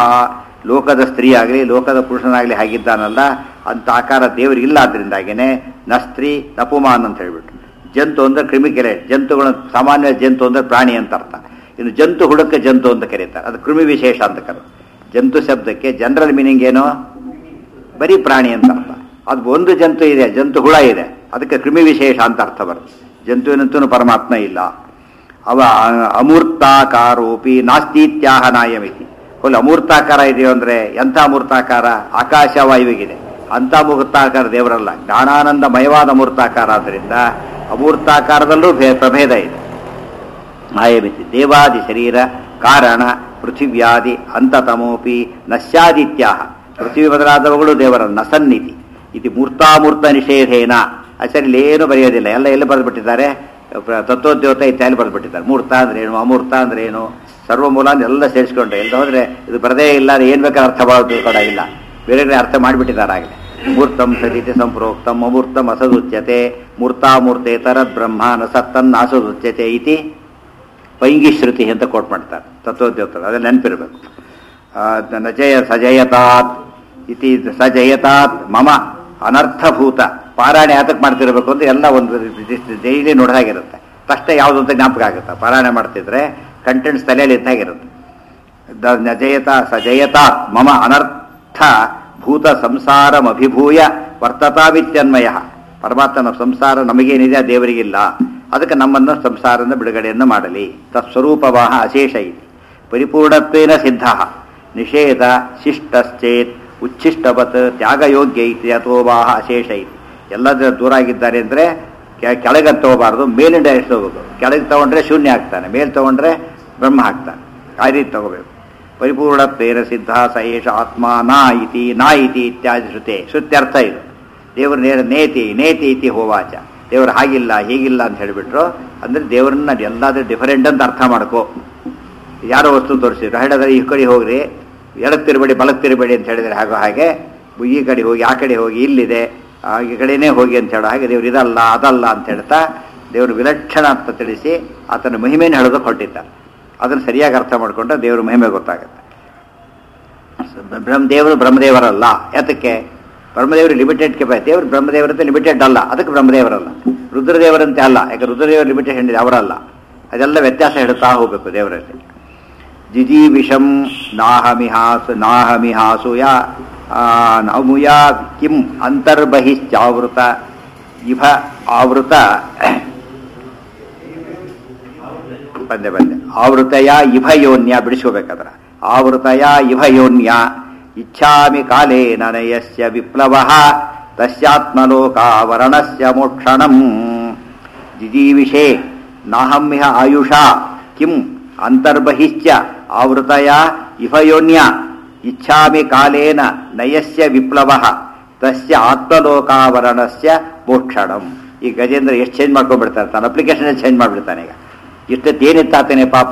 ಲೋಕದ ಸ್ತ್ರೀ ಆಗಲಿ ಲೋಕದ ಪುರುಷನಾಗಲಿ ಹಾಗಿದ್ದಾನಲ್ಲ ಅಂತ ಆಕಾರ ದೇವರಿಗಿಲ್ಲ ಆದ್ರಿಂದಾಗೇನೆ ನ ಸ್ತ್ರೀ ನಪುಮಾನ್ ಅಂತ ಹೇಳ್ಬಿಟ್ಟು ಜಂತು ಅಂದ್ರೆ ಕ್ರಿಮಿಕೆರೆ ಜಂತುಗಳು ಸಾಮಾನ್ಯ ಜಂತು ಅಂದ್ರೆ ಪ್ರಾಣಿ ಅಂತ ಅರ್ಥ ಇನ್ನು ಜಂತು ಹುಡುಕ ಜಂತು ಅಂತ ಕರೀತಾರೆ ಅದು ಕೃಮಿ ವಿಶೇಷ ಅಂತ ಕರೆ ಜಂತು ಶಬ್ದಕ್ಕೆ ಜನರಲ್ ಮೀನಿಂಗ್ ಏನು ಬರೀ ಪ್ರಾಣಿ ಅಂತ ಅರ್ಥ ಅದು ಒಂದು ಜಂತು ಇದೆ ಜಂತು ಹುಳ ಇದೆ ಅದಕ್ಕೆ ಕ್ರಿಮಿ ವಿಶೇಷ ಅಂತ ಅರ್ಥ ಬರುತ್ತೆ ಜಂತುವಿನಂತೂ ಪರಮಾತ್ಮ ಇಲ್ಲ ಅವ ಅಮೂರ್ತಾಕಾರೋಪಿ ನಾಸ್ತೀತ್ಯಾಹ ನಾಯಮಿತಿ ಹೊಲ ಅಮೂರ್ತಾಕಾರ ಇದೆಯೋ ಅಂದ್ರೆ ಎಂಥ ಅಮೂರ್ತಾಕಾರ ಆಕಾಶ ವಾಯುವಿಗಿದೆ ಅಂಥ ಮೂರ್ತಾಕಾರ ದೇವರಲ್ಲ ಜ್ಞಾನಾನಂದಮಯವಾದ ಮೂರ್ತಾಕಾರ ಆದ್ದರಿಂದ ಅಮೂರ್ತಾಕಾರದಲ್ಲೂ ಭೇ ಪ್ರಭೇದ ಇದೆ ಮಾಯಮಿತಿ ದೇವಾದಿ ಶರೀರ ಕಾರಣ ಪೃಥಿವ್ಯಾದಿ ಅಂತತಮೋಪಿ ನಶ್ಯಾದಿತ್ಯಾಹ ಪೃಥ್ವಿ ಮೊದಲಾದವುಗಳು ದೇವರ ನಸನ್ನಿತಿ ಇದು ಮೂರ್ತಾಮೂರ್ತ ನಿಷೇಧೇನ ಅಸರಲ್ಲಿ ಏನು ಬರೆಯೋದಿಲ್ಲ ಎಲ್ಲ ಎಲ್ಲಿ ಬರೆದ್ಬಿಟ್ಟಿದ್ದಾರೆ ಪ್ರ- ತತ್ವೋದ್ಯೋತ ಇತ್ಯಾದಿ ಬರೆದ್ಬಿಟ್ಟಿದ್ದಾರೆ ಮೂರ್ತ ಅಂದ್ರೆ ಏನು ಅಮೂರ್ತ ಅಂದ್ರೆ ಏನು ಸರ್ವಮೂಲ ಅಂದ್ರೆ ಎಲ್ಲ ಸೇರಿಸ್ಕೊಂಡು ಎಲ್ಲ ಹೋದ್ರೆ ಇದು ಬರದೇ ಇಲ್ಲ ಅದು ಏನ್ ಬೇಕಾದ್ರೆ ಅರ್ಥ ಮಾಡೋದು ಕೂಡ ಇಲ್ಲ ಬೇರೆ ಬೇರೆ ಅರ್ಥ ಮಾಡಿಬಿಟ್ಟಿದ್ದಾರೆ ಆಗಲೇ ಮೂರ್ತಂ ಸದಿತಿ ಸಂಪ್ರೋಕ್ತಂ ಅಮೂರ್ತಂ ಅಸದುಚ್ಯತೆ ಮೂರ್ತಾಮೂರ್ತೆ ತರದ್ ಬ್ರಹ್ಮ ನ ಸತ್ತನ್ ಅಸದುಚ್ಯತೆ ಇತಿ ಪೈಂಗಿ ಶ್ರುತಿ ಅಂತ ಕೋಟ್ ಮಾಡ್ತಾರೆ ತತ್ವೋದ್ಯೋಕ್ತರು ಅದನ್ನ ನೆನಪಿರ್ಬೇಕು ನಜಯ ಸಜಯತಾತ್ ಇತಿ ಸಜಯತಾತ್ ಮಮ ಅನರ್ಥಭೂತ ಪಾರಾಯಣ ಯಾತಕ್ಕೆ ಮಾಡ್ತಿರ್ಬೇಕು ಅಂತ ಎಲ್ಲ ಒಂದು ಡೈಲಿ ನೋಡಿದಾಗಿರುತ್ತೆ ತಕ್ಷಣ ಯಾವುದು ಅಂತ ಜ್ಞಾಪಕ ಆಗುತ್ತೆ ಪಾರಾಯಣ ಮಾಡ್ತಿದ್ರೆ ಕಂಟೆಂಟ್ಸ್ ತಲೆಯಲ್ಲಿ ಇದ್ದಾಗಿರುತ್ತೆ ದ- ನಜಯತ ಸಜಯತಾತ್ ಮಮ ಅನರ್ಥ ಭೂತ ಸಂಸಾರಮಭಿಭೂಯ ವರ್ತತಾವಿತ್ಯನ್ಮಯ ಪರಮಾತ್ಮನ ಸಂಸಾರ ನಮಗೇನಿದೆ ಆ ದೇವರಿಗಿಲ್ಲ ಅದಕ್ಕೆ ನಮ್ಮನ್ನು ಸಂಸಾರದ ಬಿಡುಗಡೆಯನ್ನು ಮಾಡಲಿ ತತ್ಸ್ವರೂಪವಾಹ ಅಶೇಷ ಇತಿ ಪರಿಪೂರ್ಣತ್ವೇನ ಸಿದ್ಧ ನಿಷೇಧ ಶಿಷ್ಟಶ್ಚೇತ್ ಉಚ್ಛಿಷ್ಟವತ್ ತ್ಯಾಗಯೋಗ್ಯ ಇತಿ ಅಥೋವಾಹ ಅಶೇಷ ಇತಿ ಎಲ್ಲದರ ದೂರ ಆಗಿದ್ದಾರೆ ಅಂದರೆ ಕೆಳಗೆ ತಗೋಬಾರ್ದು ಮೇಲಿನ ಡೈರೆಕ್ಷನ್ ಹೋಗೋದು ಕೆಳಗೆ ತಗೊಂಡ್ರೆ ಶೂನ್ಯ ಆಗ್ತಾನೆ ಮೇಲೆ ತಗೊಂಡ್ರೆ ಬ್ರಹ್ಮ ಆಗ್ತಾನೆ ಆ ರೀತಿ ತಗೋಬೇಕು ಪರಿಪೂರ್ಣತ್ವೇನ ಸಿದ್ಧ ಸ ಏಷ ಆತ್ಮ ನಾ ಇತಿ ನಾ ಇತಿ ಇತ್ಯಾದಿ ಶ್ರುತೆ ಶ್ರುತ್ಯರ್ಥ ಇದು ದೇವರು ನೇರ ನೇತಿ ನೇತಿ ಇತಿ ಹೋವಾಚ ದೇವರು ಹಾಗಿಲ್ಲ ಹೀಗಿಲ್ಲ ಅಂತ ಹೇಳಿಬಿಟ್ರು ಅಂದ್ರೆ ದೇವರನ್ನ ಎಲ್ಲಾದ್ರೂ ಡಿಫರೆಂಟ್ ಅಂತ ಅರ್ಥ ಮಾಡ್ಕೋ ಯಾರೋ ವಸ್ತು ತೋರಿಸಿದ್ರು ಹೇಳಿದ್ರೆ ಈ ಕಡೆ ಹೋಗ್ರಿ ಎಡಕ್ಕೆ ತಿರುಬೇಡಿ ಬಲಕ್ಕೆ ತಿರುಬೇಡಿ ಅಂತ ಹೇಳಿದ್ರೆ ಹಾಗೋ ಹಾಗೆ ಈ ಕಡೆ ಹೋಗಿ ಆ ಕಡೆ ಹೋಗಿ ಇಲ್ಲಿದೆ ಆ ಈ ಕಡೆನೇ ಹೋಗಿ ಅಂತ ಹೇಳೋ ಹಾಗೆ ದೇವ್ರು ಇದಲ್ಲ ಅದಲ್ಲ ಅಂತ ಹೇಳ್ತಾ ದೇವರು ವಿಲಕ್ಷಣ ಅಂತ ತಿಳಿಸಿ ಆತನ ಮಹಿಮೆಯನ್ನು ಹೇಳೋದಕ್ಕೆ ಹೊರಟಿದ್ದಾರೆ ಅದನ್ನು ಸರಿಯಾಗಿ ಅರ್ಥ ಮಾಡಿಕೊಂಡ್ರೆ ದೇವ್ರ ಮಹಿಮೆ ಗೊತ್ತಾಗುತ್ತೆ ಬ್ರಹ್ಮ ದೇವರು ಬ್ರಹ್ಮದೇವರಲ್ಲ ಯಾತಕ್ಕೆ ಬ್ರಹ್ಮದೇವರು ಲಿಮಿಟೆಡ್ ಕೆಪಾಸಿಟಿ ದೇವರು ಬ್ರಹ್ಮದೇವರಂತೆ ಲಿಮಿಟೆಡ್ ಅಲ್ಲ ಅದಕ್ಕೆ ಬ್ರಹ್ಮದೇವರಲ್ಲ ರುದ್ರದೇವರಂತೆ ಅಲ್ಲ ಯಾಕೆ ರುದ್ರದೇವರು ಲಿಮಿಟೆಡ್ ಹೆಂಡಿದೆ ಅವರಲ್ಲ ಅದೆಲ್ಲ ವ್ಯತ್ಯಾಸ ಹೇಳ್ತಾ ಹೋಗಬೇಕು ದೇವರಲ್ಲಿ ಜಿಜೀವಿಷಂ ನಾಹಮಿಹಾಸು ನಾಹಮಿಹಾಸುಯ ನಮುಯ ಕಿಂ ಅಂತರ್ಬಹಿಶ್ಚಾವೃತ ಇಭ ಆವೃತ ಬಂದೆ ಬಂದೆ ಆವೃತಯ ಇಭ ಯೋನ್ಯ ಬಿಡಿಸ್ಕೋಬೇಕಾದ್ರ ಆವೃತಯ ಇಭ ಯೋನ್ಯ ಇಚ್ಛಾಮಿ ಕಾಲೇ ನನಯಸ್ಯ ವಿಪ್ಲವ ತಸ್ಯಾತ್ಮಲೋಕಾವರಣಸ್ಯ ಮೋಕ್ಷಣಂ ಜಿಜೀವಿಷೇ ನಾಹಮ್ಯ ಆಯುಷಾ ಕಿಂ ಅಂತರ್ಬಹಿಶ್ಚ ಆವೃತಯ ಇಭ ಯೋನ್ಯ ಇಚ್ಛಾಮಿ ಕಾಲೇನ ನಯಸ್ಯ ವಿಪ್ಲವ ತಸ್ಯ ಆತ್ಮಲೋಕಾವರಣಸ್ಯ ಮೋಕ್ಷಣಂ ಈ ಗಜೇಂದ್ರ ಎಷ್ಟು ಚೇಂಜ್ ಮಾಡ್ಕೊಂಡ್ಬಿಡ್ತಾನೆ ತನ್ನ ಅಪ್ಲಿಕೇಶನ್ ಚೇಂಜ್ ಮಾಡ್ಬಿಡ್ತಾನೆ ಈಗ ಇಷ್ಟೊತ್ತೇನಿತ್ತಾತೇನೆ ಪಾಪ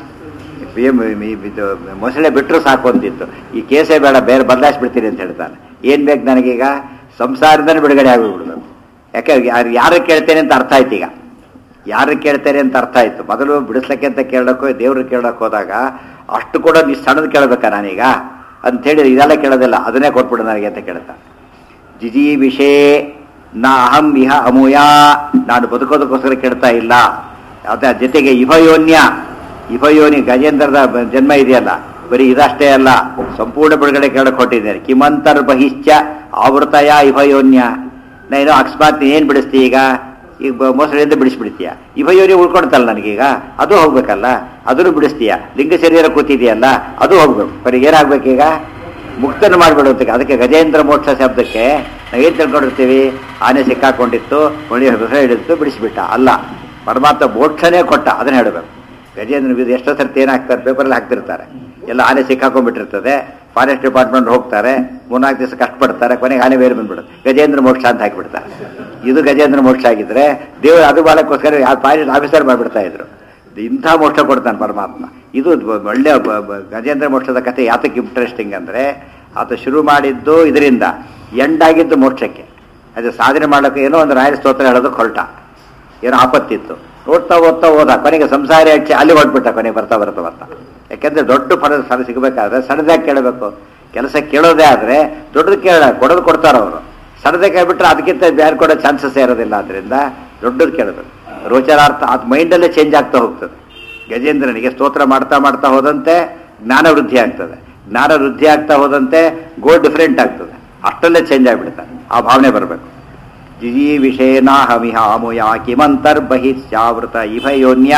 ಏ- ಈ- ಇದು ಮೊಸಳೆ ಬಿಟ್ಟರು ಸಾಕು ಅಂತಿತ್ತು ಈ ಕೇಸೇ ಬೇಡ ಬೇರೆ ಬದಲಾಯಿಸ್ಬಿಡ್ತೀನಿ ಅಂತ ಹೇಳ್ತಾನೆ ಏನ್ ಬೇಕು ನನಗೀಗ ಸಂಸಾರದಿಂದನೇ ಬಿಡುಗಡೆ ಆಗಿಬಿಡುದು ಯಾಕೆ ಯಾರು ಯಾರು ಕೇಳ್ತೇನೆ ಅಂತ ಅರ್ಥ ಆಯ್ತು ಈಗ ಯಾರು ಕೇಳ್ತಾರೆ ಅಂತ ಅರ್ಥ ಆಯ್ತು ಮೊದಲು ಬಿಡಿಸ್ಲಿಕ್ಕೆ ಅಂತ ಕೇಳೋಕ್ಕೋ ದೇವ್ರು ಕೇಳೋಕೆ ಹೋದಾಗ ಅಷ್ಟು ಕೂಡ ನೀ ಸಣ್ಣದು ಕೇಳಬೇಕಾ ನಾನೀಗ ಅಂತ ಹೇಳಿ ಇದೆಲ್ಲ ಕೇಳೋದಿಲ್ಲ ಅದನ್ನೇ ಕೊಟ್ಬಿಡು ನನಗೆ ಅಂತ ಕೇಳ್ತಾ ಜಿಜಿ ವಿಷೇ ನಾ ಅಹಂ ಇಹ ಅಮೂಯ ನಾನು ಬದುಕೋದಕ್ಕೋಸ್ಕರ ಕೇಳ್ತಾ ಇಲ್ಲ ಅದ ಜೊತೆಗೆ ಇಭಯೋನ್ಯ ಇಭಯೋನಿ ಗಜೇಂದ್ರದ ಬ- ಜನ್ಮ ಇದೆಯಲ್ಲ ಬರೀ ಇದಷ್ಟೇ ಅಲ್ಲ ಸಂಪೂರ್ಣ ಬಿಡುಗಡೆ ಕೇಳಕ್ ಹೊಟ್ಟಿದ್ದೇನೆ ಕಿಮಂತರ್ ಬಹಿಶ್ಚ ಆವೃತಯ ಇಭಯೋನ್ಯ ನಾನು ಅಕಸ್ಮಾತ್ ಏನ್ ಬಿಡಿಸ್ತಿ ಈಗ ಈಗ ಬ- ಮೊಸಳೆಯಿಂದ ಬಿಡಿಸ್ಬಿಡ್ತೀಯ ಇಭಯೋನಿ ಉಳ್ಕೊಳ್ತಲ್ಲ ನನಗೀಗ ಅದು ಹೋಗ್ಬೇಕಲ್ಲ ಅದನ್ನು ಬಿಡಿಸ್ತೀಯ ಲಿಂಗ ಶರೀರ ಕೂತಿದೆಯಲ್ಲ ಅದು ಹೋಗ್ಬೇಕು ಬರೀ ಏನಾಗ್ಬೇಕೀಗ ಮುಕ್ತನ ಮಾಡಿಬಿಡುತ್ತೆ ಅದಕ್ಕೆ ಗಜೇಂದ್ರ ಮೋಕ್ಷ ಶಬ್ದಕ್ಕೆ ನಾವೇನು ತಿಳ್ಕೊಂಡಿರ್ತೀವಿ ಆನೆ ಸಿಕ್ಕಾಕೊಂಡಿತ್ತು ಮಳಿ ಹೊಸ ಹಿಡಿತು ಬಿಡಿಸ್ಬಿಟ್ಟ ಅಲ್ಲ ಪರಮಾತ್ಮ ಮೋಕ್ಷನೇ ಕೊಟ್ಟ ಅದನ್ನ ಹೇಳಬೇಕು ಗಜೇಂದ್ರ ಇದು ಎಷ್ಟೋ ಸರ್ತಿ ಏನಾಗ್ತಾರೆ ಪೇಪರಲ್ಲಿ ಹಾಕ್ತಿರ್ತಾರೆ ಎಲ್ಲ ಆನೆ ಸಿಕ್ಕಾಕೊಂಡ್ಬಿಟ್ಟಿರ್ತದೆ ಫಾರೆಸ್ಟ್ ಡಿಪಾರ್ಟ್ಮೆಂಟ್ ಹೋಗ್ತಾರೆ ಮೂರ್ನಾಲ್ಕು ದಿವಸ ಕಷ್ಟಪಡ್ತಾರೆ ಕೊನೆಗೆ ಆನೆ ಬೇರೆ ಬಂದ್ಬಿಡುತ್ತೆ ಗಜೇಂದ್ರ ಮೋಕ್ಷ ಅಂತ ಹಾಕಿಬಿಡ್ತಾರೆ ಇದು ಗಜೇಂದ್ರ ಮೋಕ್ಷ ಆಗಿದ್ರೆ ದೇವರು ಅದು ಬಾಳಕ್ಕೋಸ್ಕರ ಯಾವ ಫಾರೆಸ್ಟ್ ಆಫೀಸರ್ ಮಾಡಿಬಿಡ್ತಾ ಇದ್ರು ಇಂಥ ಮೋಕ್ಷ ಕೊಡ್ತಾನೆ ಪರಮಾತ್ಮ ಇದು ಬ- ಒಳ್ಳೆ ಬ- ಬ- ಗಜೇಂದ್ರ ಮೋಕ್ಷದ ಕಥೆ ಯಾತಕ್ಕೆ ಇಂಟ್ರೆಸ್ಟಿಂಗ್ ಅಂದ್ರೆ ಆತ ಶುರು ಮಾಡಿದ್ದು ಇದರಿಂದ ಎಂಡ್ ಆಗಿದ್ದು ಮೋಕ್ಷಕ್ಕೆ ಅದು ಸಾಧನೆ ಮಾಡೋಕೆ ಏನೋ ಒಂದು ರಾಯರ ಸ್ತೋತ್ರ ಹೇಳೋದಕ್ಕೆ ಹೊರಟ ಏನೋ ಆಪತ್ತಿತ್ತು ಓದ್ತಾ ಓದ್ತಾ ಹೋದ ಕೊನೆಗೆ ಸಂಸಾರಿ ಹಚ್ಚಿ ಅಲ್ಲಿ ಹೊಟ್ಬಿಟ್ಟ ಕೊನೆಗೆ ಬರ್ತಾ ಬರ್ತಾ ಬರ್ತಾ ಯಾಕೆಂದ್ರೆ ದೊಡ್ಡ ಫಲ ಫಲ ಸಿಗಬೇಕಾದ್ರೆ ಸಣ್ಣದಾಗಿ ಕೇಳಬೇಕು ಕೆಲಸ ಕೇಳೋದೇ ಆದ್ರೆ ದೊಡ್ಡದು ಕೇಳ ಕೊಡೋದು ಕೊಡ್ತಾರ ಅವರು ಸಣ್ಣದೇ ಕೇಳ್ಬಿಟ್ರೆ ಅದಕ್ಕಿಂತ ಬೇರೆ ಕೊಡೋ ಚಾನ್ಸಸ್ ಇರೋದಿಲ್ಲ ಅದರಿಂದ ದೊಡ್ಡದು ಕೇಳಬೇಕು ರೋಚರಾರ್ಥ ಅದು ಮೈಂಡಲ್ಲೇ ಚೇಂಜ್ ಆಗ್ತಾ ಹೋಗ್ತದೆ ಗಜೇಂದ್ರನಿಗೆ ಸ್ತೋತ್ರ ಮಾಡ್ತಾ ಮಾಡ್ತಾ ಹೋದಂತೆ ಜ್ಞಾನ ವೃದ್ಧಿ ಆಗ್ತದೆ ಜ್ಞಾನ ವೃದ್ಧಿ ಆಗ್ತಾ ಹೋದಂತೆ ಗೋಲ್ ಡಿಫರೆಂಟ್ ಆಗ್ತದೆ ಅಷ್ಟಲ್ಲೇ ಚೇಂಜ್ ಆಗಿಬಿಡ್ತಾರೆ ಆ ಭಾವನೆ ಬರಬೇಕು ಜಿಜಿ ವಿಷೇನಾಹಮಿಹ ಅಮುಯ ಕಿಮಂತರ್ಬಹಿಶ್ಚಾವೃತ ಇಭ ಯೋನ್ಯ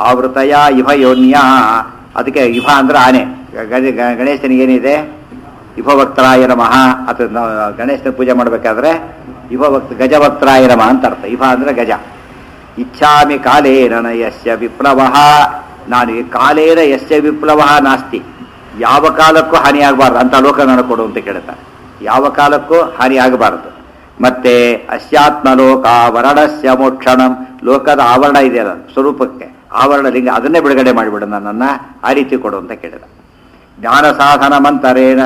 ಆವೃತಯ ಇಭ ಯೋನ್ಯ ಅದಕ್ಕೆ ಇಭ ಅಂದ್ರೆ ಆನೆ ಗಜ ಗ- ಗಣೇಶನಿಗೆ ಏನಿದೆ ಇಭವಕ್ತರಾಯ ನಮಃ ಅಥವಾ ನಾವು ಗಣೇಶನ ಪೂಜೆ ಮಾಡಬೇಕಾದ್ರೆ ಇಭವಕ್ತ ಗಜವಕ್ತರಾಯ ನಮಃ ಅಂತ ಅರ್ಥ ಇಭ ಅಂದ್ರೆ ಗಜ ಇಚ್ಛಾಮಿ ಕಾಲೇನ ಯಸ್ಯ ವಿಪ್ಲವ ನಾನು ಈ ಕಾಲೇನ ಯಸ್ಯ ವಿಪ್ಲವ ನಾಸ್ತಿ ಯಾವ ಕಾಲಕ್ಕೂ ಹಾನಿಯಾಗಬಾರ್ದು ಅಂತ ಲೋಕ ನನಗೆ ಕೊಡು ಅಂತ ಕೇಳ್ತಾರೆ ಯಾವ ಕಾಲಕ್ಕೂ ಹಾನಿಯಾಗಬಾರದು ಮತ್ತೆ ಅಸ್ಯಾತ್ಮಲೋಕಾವರಣಸ್ಯ ಮೋಕ್ಷಣಂ ಲೋಕದ ಆವರಣ ಇದೆಯಲ್ಲ ಸ್ವರೂಪಕ್ಕೆ ಆವರಣ ಲಿಂಗ ಅದನ್ನೇ ಬಿಡುಗಡೆ ಮಾಡಿಬಿಡು ನನ್ನನ್ನು ಆ ರೀತಿ ಕೊಡು ಅಂತ ಕೇಳಿದ ಜ್ಞಾನ ಸಾಧನ ಮಂತರೇಣ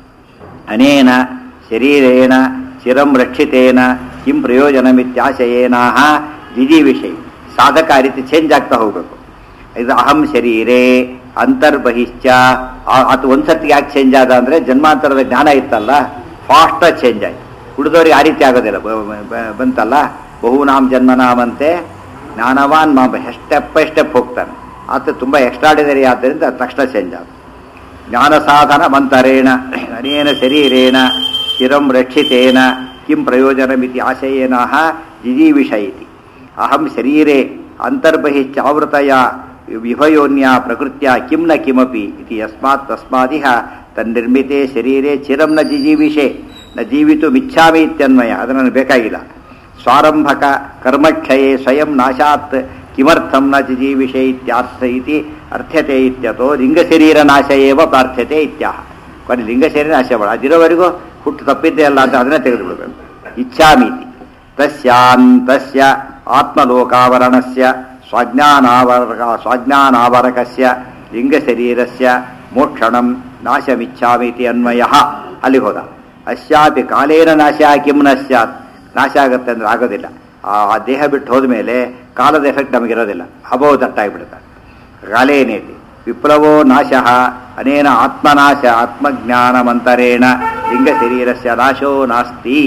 ಅನೇನ ಶರೀರೇಣ ಚಿರಂ ರಕ್ಷಿತೇನ ಕಿಂ ಪ್ರಯೋಜನಮಿತ್ಯಾಶಯೇನಾಹ ದಿದಿ ವಿಷಯ ಸಾಧಕ ಆ ರೀತಿ ಚೇಂಜ್ ಆಗ್ತಾ ಹೋಗ್ಬೇಕು ಇದು ಅಹಂ ಶರೀರೇ ಅಂತರ್ಬಹಿಶ್ಚ ಆ- ಅದು ಒಂದ್ಸತಿ ಯಾಕೆ ಚೇಂಜ್ ಆದ ಅಂದರೆ ಜನ್ಮಾಂತರದ ಜ್ಞಾನ ಇತ್ತಲ್ಲ ಫಾಸ್ಟಾಗಿ ಚೇಂಜ್ ಆಯ್ತು ಉಳಿದವ್ರಿಗೆ ಆ ರೀತಿ ಆಗೋದಿಲ್ಲ ಬ- ಬ- ಬಂತಲ್ಲ ಬಹುನಾಮ್ ಜನ್ಮನಾಮಂತೆ ಜ್ಞಾನವಾನ್ ಮಾಮ ಸ್ಟೆಪ್ ಬೈ ಸ್ಟೆಪ್ ಹೋಗ್ತಾನೆ ಆತ ತುಂಬ ಎಕ್ಸ್ಟ್ರಾಡಿನರಿ ಆದ್ದರಿಂದ ಅದು ತಕ್ಷಣ ಚೇಂಜ್ ಆದ ಜ್ಞಾನ ಸಾಧನ ಮಂತರೇಣ ಅನೇನ ಶರೀರೇಣ ಚಿರಂ ರಕ್ಷಿತೇನ ಕಿಂ ಪ್ರಯೋಜನಮಿತಿ ಆಶಯೇನಃ ಜಿಜೀವಿಷ ಇತಿ ಅಹಂ ಶರೀರೆ ಅಂತರ್ಬಹಿಶ್ಚಾವೃತಯ ವಿಭಯೋನ್ಯ ಪ್ರಕೃತ್ಯ ಕಿಂ ನ ಕಿಮಪಿ ಇತಿ ಯಸ್ಮಾತ್ ತಸ್ಮಾದಿಹ ತನ್ನಿರ್ಮಿತೆ ಶರೀರೆ ಚಿರಂ ನ ಜಿಜೀವಿಷೆ ನ ಜೀವಿತು ಮಿಚ್ಛಾಮಿ ಇತ್ಯನ್ವಯ ಅದು ನನಗೆ ಬೇಕಾಗಿಲ್ಲ ಸ್ವಾರಂಭಕ ಕರ್ಮಕ್ಷಯೇ ಸ್ವಯಂ ನಾಶಾತ್ ಕಿಮರ್ಥಂ ನ ಜಿಜೀವಿಷೆ ಇತ್ಯಾರ್ಥ ಇತಿ ಅರ್ಥ್ಯತೆ ಇತ್ಯತೋ ಲಿಂಗಶರೀರ ನಾಶ ಏವ ಪ್ರಾರ್ಥ್ಯತೆ ಇತ್ಯಾಹ ಕೊನೆ ಲಿಂಗಶರೀರ ನಾಶ ಮಾಡ ಅದಿರೋವರೆಗೂ ಹುಟ್ಟು ತಪ್ಪಿದ್ದೇ ಅಲ್ಲ ಅಂತ ಅದನ್ನೇ ತೆಗೆದುಬಿಡಬೇಕು ಇಚ್ಛಾಮೀತಿ ತಸ್ಯಾಂತಸ್ಯ ಆತ್ಮಲೋಕಾವರಣಸ್ಯ ಸ್ವಾಜ್ಞಾನಾವರಕ ಸ್ವಾಜ್ಞಾನಾವರಕಸ್ಯ ಲಿಂಗಶರೀರಸ್ಯ ಮೋಕ್ಷಣಂ ನಾಶಮಿಚ್ಛಾಮೀತಿ ಅನ್ವಯ ಅಲ್ಲಿ ಹೋದ ಅಶ್ಯಾಪಿ ಕಾಲೇನ ನಾಶ ಕಿಂ ನ ಸ್ಯಾತ್ ನಾಶ ಆಗುತ್ತೆ ಅಂದ್ರೆ ಆಗೋದಿಲ್ಲ ಆ ಆ ದೇಹ ಬಿಟ್ಟು ಹೋದ್ಮೇಲೆ ಕಾಲದ ಎಫೆಕ್ಟ್ ನಮಗಿರೋದಿಲ್ಲ ಅಭವ ದಟ್ಟಾಗಿಬಿಡುತ್ತೆ ಕಾಲೇನೇತಿ ವಿಪ್ಲವೋ ನಾಶ ಅನೇನ ಆತ್ಮನಾಶ ಆತ್ಮಜ್ಞಾನಮಂತರೇಣ ಲಿಂಗ ಶರೀರಸ್ಯ ನಾಶೋ ನಾಸ್ತಿ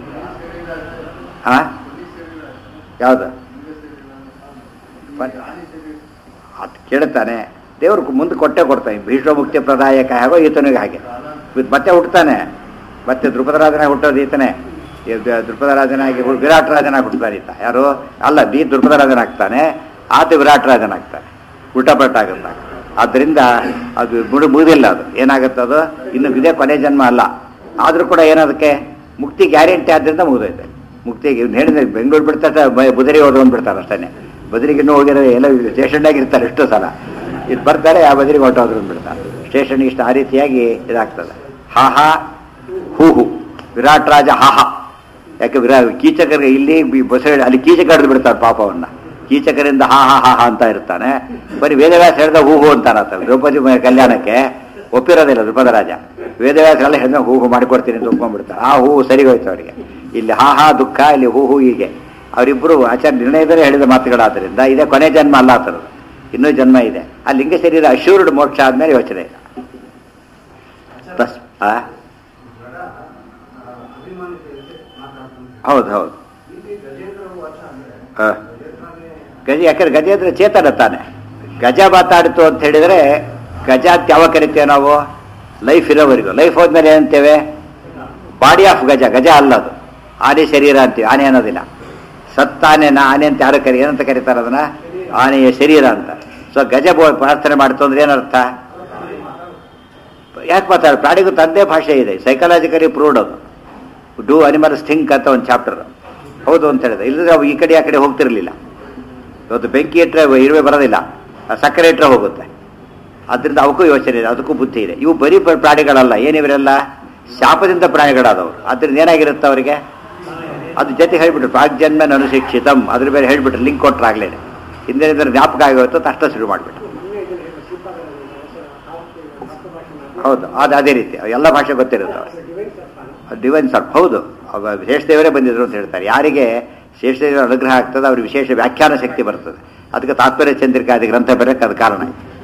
ಆ ಯಾವುದು ಅದು ಕೇಳ್ತಾನೆ ದೇವ್ರು ಮುಂದೆ ಕೊಟ್ಟೆ ಕೊಡ್ತಾನೆ ಭೀಷ್ಮ ಮುಕ್ತಿ ಪ್ರದಾಯಕ ಹೇಗೋ ಈತನಿಗೆ ಹಾಗೆ ಇವ್ರು ಮತ್ತೆ ಹುಟ್ಟುತ್ತಾನೆ ಮತ್ತೆ ದ್ರುಪದರಾಜನ ಹುಟ್ಟೋದು ಈತನೇ ಈ ದ- ದ್ರುಪದರಾಜನಾಗಿ ಹು- ವಿರಾಟ್ ರಾಜನಾಗಿ ಹುಟ್ಟುತ್ತಾನೆ ಈತ ಯಾರು ಅಲ್ಲ ಬಿ ದ್ರುಪದರಾಜನಾಗ್ತಾನೆ ಆತ ವಿರಾಟ್ ರಾಜನಾಗ್ತಾನೆ ಉಲ್ಟಾಪಲ್ಟಾಗುತ್ತೆ ಆದ್ದರಿಂದ ಅದು ಮುಡಿ ಮುಗಿದಿಲ್ಲ ಅದು ಏನಾಗುತ್ತೆ ಅದು ಇನ್ನು ಇದೇ ಕೊನೆ ಜನ್ಮ ಅಲ್ಲ ಆದರೂ ಕೂಡ ಏನದಕ್ಕೆ ಮುಕ್ತಿ ಗ್ಯಾರಂಟಿ ಆದ್ದರಿಂದ ಮುಗಿದೈತೆ ಮುಕ್ತಿಗೆ ಇವ್ನು ಹೇಳಿದ್ರೆ ಬೆಂಗಳೂರು ಬಿಡ್ತಾರೆ ಬುದರಿ ಹೋದ್ರು ಅಂದ್ಬಿಡ್ತಾರೆ ಅಷ್ಟೇ ಬದರಿಗೆ ಇನ್ನೂ ಹೋಗಿರೋ ಎಲ್ಲ ಸ್ಟೇಷನ್ನಾಗಿ ಇರ್ತಾರೆ ಎಷ್ಟೋ ಸಲ ಇದು ಬರ್ತಾರೆ ಆ ಬದರಿಗೆ ಹೊರಟೋದ್ರು ಅಂದ್ಬಿಡ್ತಾರೆ ಸ್ಟೇಷನ್ ಇಷ್ಟ ಆ ರೀತಿಯಾಗಿ ಇದಾಗ್ತದೆ ಹಾ ಹಾ ಹೂ ಹೂ ವಿರಾಟ್ ರಾಜ ಹಾ ಹಾ ಯಾಕೆ ವಿರಾ ಕೀಚಕರಿಗೆ ಇಲ್ಲಿ ಬಿ- ಬಸಳೆ ಅಲ್ಲಿ ಕೀಚಕ ಹಿಡಿದು ಬಿಡ್ತಾರೆ ಪಾಪವನ್ನ ಕೀಚಕರಿಂದ ಹಾ ಹಾ ಹಾ ಹಾ ಅಂತ ಇರ್ತಾನೆ ಬರೀ ವೇದವ್ಯಾಸ ಹೇಳಿದ ಹೂ ಹೂ ಅಂತಾನ ದ್ರೌಪದಿ ಮ- ಕಲ್ಯಾಣಕ್ಕೆ ಒಪ್ಪಿರೋದಿಲ್ಲ ದ್ರುಪದ ರಾಜ ವೇದವ್ಯಾಸ ಎಲ್ಲ ಹೇಳಿದ ಹೂ ಹೂ ಮಾಡಿಕೊಡ್ತೀನಿ ಅಂತ ಒಪ್ಕೊಂಡ್ಬಿಡ್ತಾರೆ ಆ ಹೂ ಸರಿ ಹೋಯ್ತು ಅವರಿಗೆ ಇಲ್ಲಿ ಹಾ ಹಾ ದುಃಖ ಇಲ್ಲಿ ಹೂ ಹೂ ಹೀಗೆ ಅವರಿಬ್ಬರು ಆಚಾರ್ಯ ನಿರ್ಣಯದಲ್ಲೇ ಹೇಳಿದ ಮಾತುಗಳಾದ್ದರಿಂದ ಇದೇ ಕೊನೆ ಜನ್ಮ ಅಲ್ಲ ಆ ಥರದ್ದು ಇನ್ನೂ ಜನ್ಮ ಇದೆ ಆ ಲಿಂಗ ಶರೀರ ಅಶೂರ್ಡ್ ಮೋಕ್ಷ ಆದ್ಮೇಲೆ ಯೋಚನೆ ಇಲ್ಲ ತಸ್ ಆ? ಹೌದು ಹೌದು ಆ. ಗಜ ಯಾಕಂದ್ರೆ ಗಜ ಅಂದ್ರೆ ಚೇತನ ತಾನೆ ಗಜ ಮಾತಾಡಿತು ಅಂತ ಹೇಳಿದ್ರೆ ಗಜ ಅಂತ ಯಾವಾಗ ಕರಿತೇವೆ ನಾವು ಲೈಫ್ ಇರೋವರೆಗೂ ಲೈಫ್ ಹೋದ್ಮೇಲೆ ಏನಂತೇವೆ ಬಾಡಿ ಆಫ್ ಗಜ ಗಜ ಅಲ್ಲ ಅದು ಆನೆ ಶರೀರ ಅಂತೀವಿ ಆನೆ ಅನ್ನೋದಿಲ್ಲ ಸತ್ತ ಆನೆನ ಆನೆ ಅಂತ ಯಾರು ಕರಿ ಏನಂತ ಕರೀತಾರೆ ಅದನ್ನ ಆನೆಯ ಶರೀರ ಅಂತ ಸೊ ಗಜ ಬೋ- ಪ್ರಾರ್ಥನೆ ಮಾಡ್ತು ಅಂದ್ರೆ ಏನರ್ಥ ಯಾಕೆ ಮಾತಾಡ ಪ್ರಾಣಿಗೂ ತಂದೆ ಭಾಷೆ ಇದೆ ಸೈಕಾಲಜಿಕಲಿ ಪ್ರೂವ್ಡ್ ಅದು ಡೂ ಅನಿಮಲ್ಸ್ ಥಿಂಕ್ ಅಂತ ಒಂದು ಚಾಪ್ಟರ್ ಹೌದು ಅಂತ ಹೇಳಿದೆ ಇಲ್ಲದ್ರೆ ಅವು ಈ ಕಡೆ ಆ ಕಡೆ ಹೋಗ್ತಿರ್ಲಿಲ್ಲ ಇವತ್ತು ಬೆಂಕಿ ಇಟ್ಟರೆ ಇರುವೆ ಬರೋದಿಲ್ಲ ಆ ಸಕ್ಕರೆ ಇಟ್ಟರೆ ಹೋಗುತ್ತೆ ಅದರಿಂದ ಅವಕ್ಕೂ ಯೋಚನೆ ಇದೆ ಅದಕ್ಕೂ ಬುದ್ಧಿ ಇದೆ ಇವು ಬರೀ ಪ್ರ- ಪ್ರಾಣಿಗಳಲ್ಲ ಏನಿವರೆಲ್ಲ ಶಾಪದಿಂದ ಪ್ರಾಣಿಗಳಾದವು ಅದರಿಂದ ಏನಾಗಿರುತ್ತೆ ಅವರಿಗೆ ಅದು ಜೊತೆ ಹೇಳ್ಬಿಟ್ರು ಪ್ರಾಗ್ಜನ್ಮ ಅನುಶಿಕ್ಷಿತಂ ಅದ್ರ ಬೇರೆ ಹೇಳ್ಬಿಟ್ರು ಲಿಂಕ್ ಕೊಟ್ರಾಗ್ಲೇ ಹಿಂದೆ ಜ್ಞಾಪಕ ಆಗೋಯ್ತು ತಕ್ಷಣ ಶುರು ಮಾಡಿಬಿಟ್ರು ಹೌದು ಅದು ಅದೇ ರೀತಿ ಎಲ್ಲ ಭಾಷೆ ಗೊತ್ತಿರುತ್ತೆ ಡಿವೈನ್ ಸರ್ಪ್ ಹೌದು ಅವ ಶೇಷದೇವರೇ ಬಂದಿದ್ರು ಅಂತ ಹೇಳ್ತಾರೆ ಯಾರಿಗೆ ಶೇಷದೇವರ ಅನುಗ್ರಹ ಆಗ್ತದೆ ಅವ್ರಿಗೆ ವಿಶೇಷ ವ್ಯಾಖ್ಯಾನ ಶಕ್ತಿ ಬರ್ತದೆ ಅದಕ್ಕೆ ತಾತ್ಪರ್ಯ ಚಂದ್ರಿಕಾದಿ ಗ್ರಂಥ ಬರೋಕ್ಕೆ ಅದು ಕಾರಣ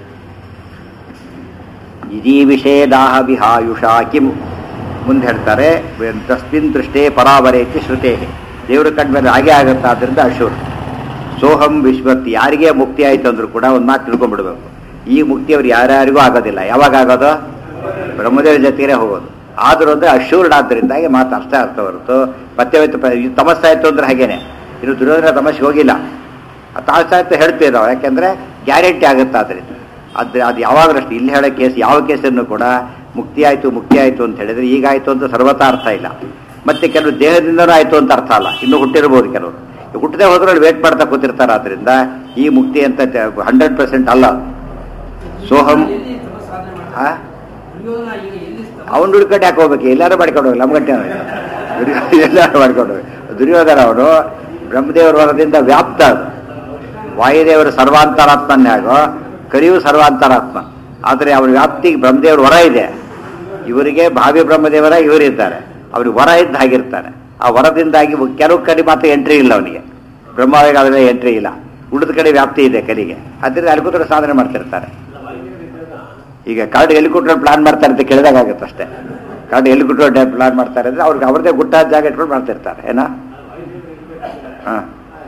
ಇದೀ ವಿಷೇದಾಹ ವಿಹಾಯುಷ ಕಿಂ ಮುಂದೆ ಹೇಳ್ತಾರೆ ತಸ್ಮಿನ್ ದೃಷ್ಟೇ ಪರಾವರೇತಿ ಶ್ರುತೇ ದೇವರು ಕಂಡ್ಮೇಲೆ ಹಾಗೆ ಆಗುತ್ತೆ ಆದ್ದರಿಂದ ಅಶೂರ್ ಸೋಹಂ ವಿಶ್ವತ್ ಯಾರಿಗೆ ಮುಕ್ತಿ ಆಯ್ತು ಅಂದ್ರೂ ಕೂಡ ಒಂದು ಮಾತು ತಿಳ್ಕೊಂಡ್ಬಿಡ್ಬೇಕು ಈ ಮುಕ್ತಿ ಅವ್ರು ಯಾರ್ಯಾರಿಗೂ ಆಗೋದಿಲ್ಲ ಯಾವಾಗ ಆಗೋದು ಬ್ರಹ್ಮದೇವ್ರ ಜೊತೆಗೆ ಹೋಗೋದು ಆದರೂ ಅಂದ್ರೆ ಅಶೂರ್ಡ್ ಆದ್ದರಿಂದಾಗಿ ಮಾತು ಅರ್ಥ ಅರ್ಥ ಹೊರತು ಮತ್ತೆ ಮತ್ತೆ ಪ- ಇದು ತಮಸ್ಸೆ ಆಯ್ತು ಅಂದ್ರೆ ಹಾಗೇನೆ ಇನ್ನು ದುರ್ಯೋಧನ ತಮಸ್ಸಿಗೆ ಹೋಗಿಲ್ಲ ಆ ತಾಳ್ಸಾಯ್ತು ಹೇಳ್ತೀವಿ ನಾವು ಯಾಕೆಂದ್ರೆ ಗ್ಯಾರಂಟಿ ಆಗುತ್ತೆ ಆದ್ರಿಂದ ಅದು ಅದು ಯಾವಾಗಲೂ ಅಷ್ಟೇ ಇಲ್ಲಿ ಹೇಳೋ ಕೇಸ್ ಯಾವ ಕೇಸನ್ನು ಕೂಡ ಮುಕ್ತಿ ಆಯಿತು ಮುಕ್ತಿ ಆಯಿತು ಅಂತ ಹೇಳಿದ್ರೆ ಈಗ ಆಯಿತು ಅಂತ ಸರ್ವತಾ ಅರ್ಥ ಇಲ್ಲ ಮತ್ತೆ ಕೆಲವು ದೇಹದಿಂದನೂ ಆಯಿತು ಅಂತ ಅರ್ಥ ಅಲ್ಲ ಇನ್ನೂ ಹುಟ್ಟಿರ್ಬೋದು ಕೆಲವರು ಹುಟ್ಟದೆ ಹೋದ್ರೆ ಅಲ್ಲಿ ವೇಟ್ ಮಾಡ್ತಾ ಕೂತಿರ್ತಾರೆ ಆದ್ರಿಂದ ಈ ಮುಕ್ತಿ ಅಂತ ಹಂಡ್ರೆಡ್ ಪರ್ಸೆಂಟ್ ಅಲ್ಲ ಸೋಹಂ ಆ? ಅವನು ಹುಡ್ಕೊಂಡು ಯಾಕೆ ಹೋಗ್ಬೇಕು ಎಲ್ಲಾರು ಮಾಡ್ಕೊಂಡು ಹೋಗಿ ನಮ್ಗಂಟೆ ಎಲ್ಲಾರು ಮಾಡ್ಕೊಂಡು ಹೋಗಿ ದುರ್ಯೋಧನ ಅವನು ಬ್ರಹ್ಮದೇವರ ವರದಿಂದ ವ್ಯಾಪ್ತ ಅದು ವಾಯುದೇವರು ಸರ್ವಾಂತರಾತ್ಮನ್ನೇ ಆಗೋ ಕರಿಯು ಸರ್ವಾಂತರಾತ್ಮ ಆದರೆ ಅವನ ವ್ಯಾಪ್ತಿಗೆ ಬ್ರಹ್ಮದೇವರ ವರ ಇದೆ ಇವರಿಗೆ ಭಾವಿ ಬ್ರಹ್ಮದೇವರ ಇವರಿದ್ದಾರೆ ಅವ್ರಿಗೆ ವರ ಇದ್ದ ಹಾಗಿರ್ತಾನೆ ಆ ವರದಿಂದಾಗಿ ಕೆಲವು ಕಡೆ ಮಾತ್ರ ಎಂಟ್ರಿ ಇಲ್ಲ ಅವನಿಗೆ ಬ್ರಹ್ಮಾವಿಗೆ ಅದರಲ್ಲಿ ಎಂಟ್ರಿ ಇಲ್ಲ ಉಳಿದ ಕಡೆ ವ್ಯಾಪ್ತಿ ಇದೆ ಕಲಿಗೆ ಅದರಿಂದ ಅಲ್ಲಿ ಕೂತ್ರೆ ಸಾಧನೆ ಮಾಡ್ತಿರ್ತಾರೆ ಈಗ ಕಾರ್ಡ್ ಹೆಲಿಕಾಪ್ಟರ್ ಪ್ಲಾನ್ ಮಾಡ್ತಾರೆ ಅಂತ ಕೇಳಿದಾಗುತ್ತೆ ಅಷ್ಟೇ ಕಾರ್ಡ್ ಹೆಲಿಕಾಪ್ಟರ್ ಪ್ಲಾನ್ ಮಾಡ್ತಾರೆ ಅಂದ್ರೆ ಅವ್ರಿಗೆ ಅವ್ರದೇ ಗುಟ್ಟಾದ ಜಾಗ ಇಟ್ಕೊಂಡು ಮಾಡ್ತಿರ್ತಾರೆ ಏನ ಹಾ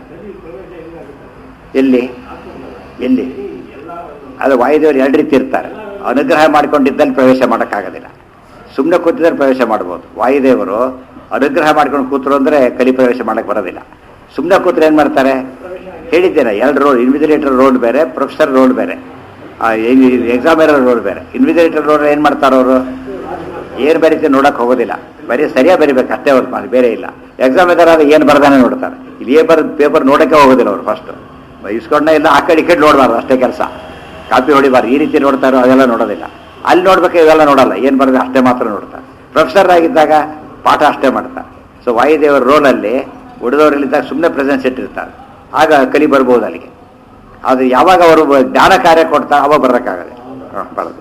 ಎಲ್ಲಿ ಎಲ್ಲಿ ಅದು ವಾಯುದೇವರು ಎರಡು ರೀತಿ ಇರ್ತಾರೆ ಅನುಗ್ರಹ ಮಾಡ್ಕೊಂಡಿದ್ದಲ್ಲಿ ಪ್ರವೇಶ ಮಾಡೋಕ್ಕಾಗೋದಿಲ್ಲ ಸುಮ್ಮನೆ ಕೂತಿದ್ರೆ ಪ್ರವೇಶ ಮಾಡ್ಬೋದು ವಾಯುದೇವರು ಅನುಗ್ರಹ ಮಾಡ್ಕೊಂಡು ಕೂತರು ಅಂದ್ರೆ ಕಲಿ ಪ್ರವೇಶ ಮಾಡಕ್ಕೆ ಬರೋದಿಲ್ಲ ಸುಮ್ಮನೆ ಕೂತ್ರೆ ಏನು ಮಾಡ್ತಾರೆ ಹೇಳಿದ್ದೇನೆ ಎರಡು ರೋಡ್ ಇನ್ವಿಜಿಲೇಟರ್ ರೋಡ್ ಬೇರೆ ಪ್ರೊಫೆಸರ್ ರೋಡ್ ಬೇರೆ ಎಕ್ಸಾಮಿನರ್ ರೋಡ್ ಬೇರೆ ಇನ್ವಿಜಿಲೇಟರ್ ರೋಡ್ ಏನು ಮಾಡ್ತಾರೆ ಅವರು ಏನು ಬರೀತಿ ನೋಡಕ್ ಹೋಗೋದಿಲ್ಲ ಬರೀ ಸರಿಯಾಗಿ ಬರಿಬೇಕು ಅಷ್ಟೇ ಹೊರತು ಮಾಡಿ ಬೇರೆ ಇಲ್ಲ ಎಕ್ಸಾಮ್ ಇದಾರೆ ಏನು ಬರ್ದಾನೆ ನೋಡ್ತಾರೆ ಇಲ್ಲಿ ಏನು ಬರೋದು ಪೇಪರ್ ನೋಡಕ್ಕೆ ಹೋಗೋದಿಲ್ಲ ಅವರು ಫಸ್ಟ್ ಇಸ್ಕೊಂಡ ಇಲ್ಲ ಆ ಕಡೆ ಈ ಕಡೆ ನೋಡಬಾರ್ದು ಅಷ್ಟೇ ಕೆಲಸ ಕಾಪಿ ಹೊಡಿಬಾರ್ದು ಈ ರೀತಿ ನೋಡ್ತಾರೋ ಅದೆಲ್ಲ ನೋಡೋದಿಲ್ಲ ಅಲ್ಲಿ ನೋಡ್ಬೇಕು ಇವೆಲ್ಲ ನೋಡಲ್ಲ ಏನು ಬರೋದು ಅಷ್ಟೇ ಮಾತ್ರ ನೋಡ್ತಾರೆ ಪ್ರೊಫೆಸರ್ ಆಗಿದ್ದಾಗ ಪಾಠ ಅಷ್ಟೇ ಮಾಡ್ತಾರೆ ಸೊ ವಾಯುದೇವರ ರೋಲಲ್ಲಿ ಉಳಿದವರಲ್ಲಿದ್ದಾಗ ಸುಮ್ಮನೆ ಪ್ರೆಸೆನ್ಸ್ ಇಟ್ಟಿರ್ತಾರೆ ಆಗ ಕಲಿ ಬರ್ಬೋದು ಅಲ್ಲಿಗೆ ಅದು ಯಾವಾಗ ಅವರು ಜ್ಞಾನ ಕಾರ್ಯ ಕೊಡ್ತಾರೆ ಅವಾಗ ಬರೋಕ್ಕಾಗಲ್ಲ ಹಾಂ ಬರೋದು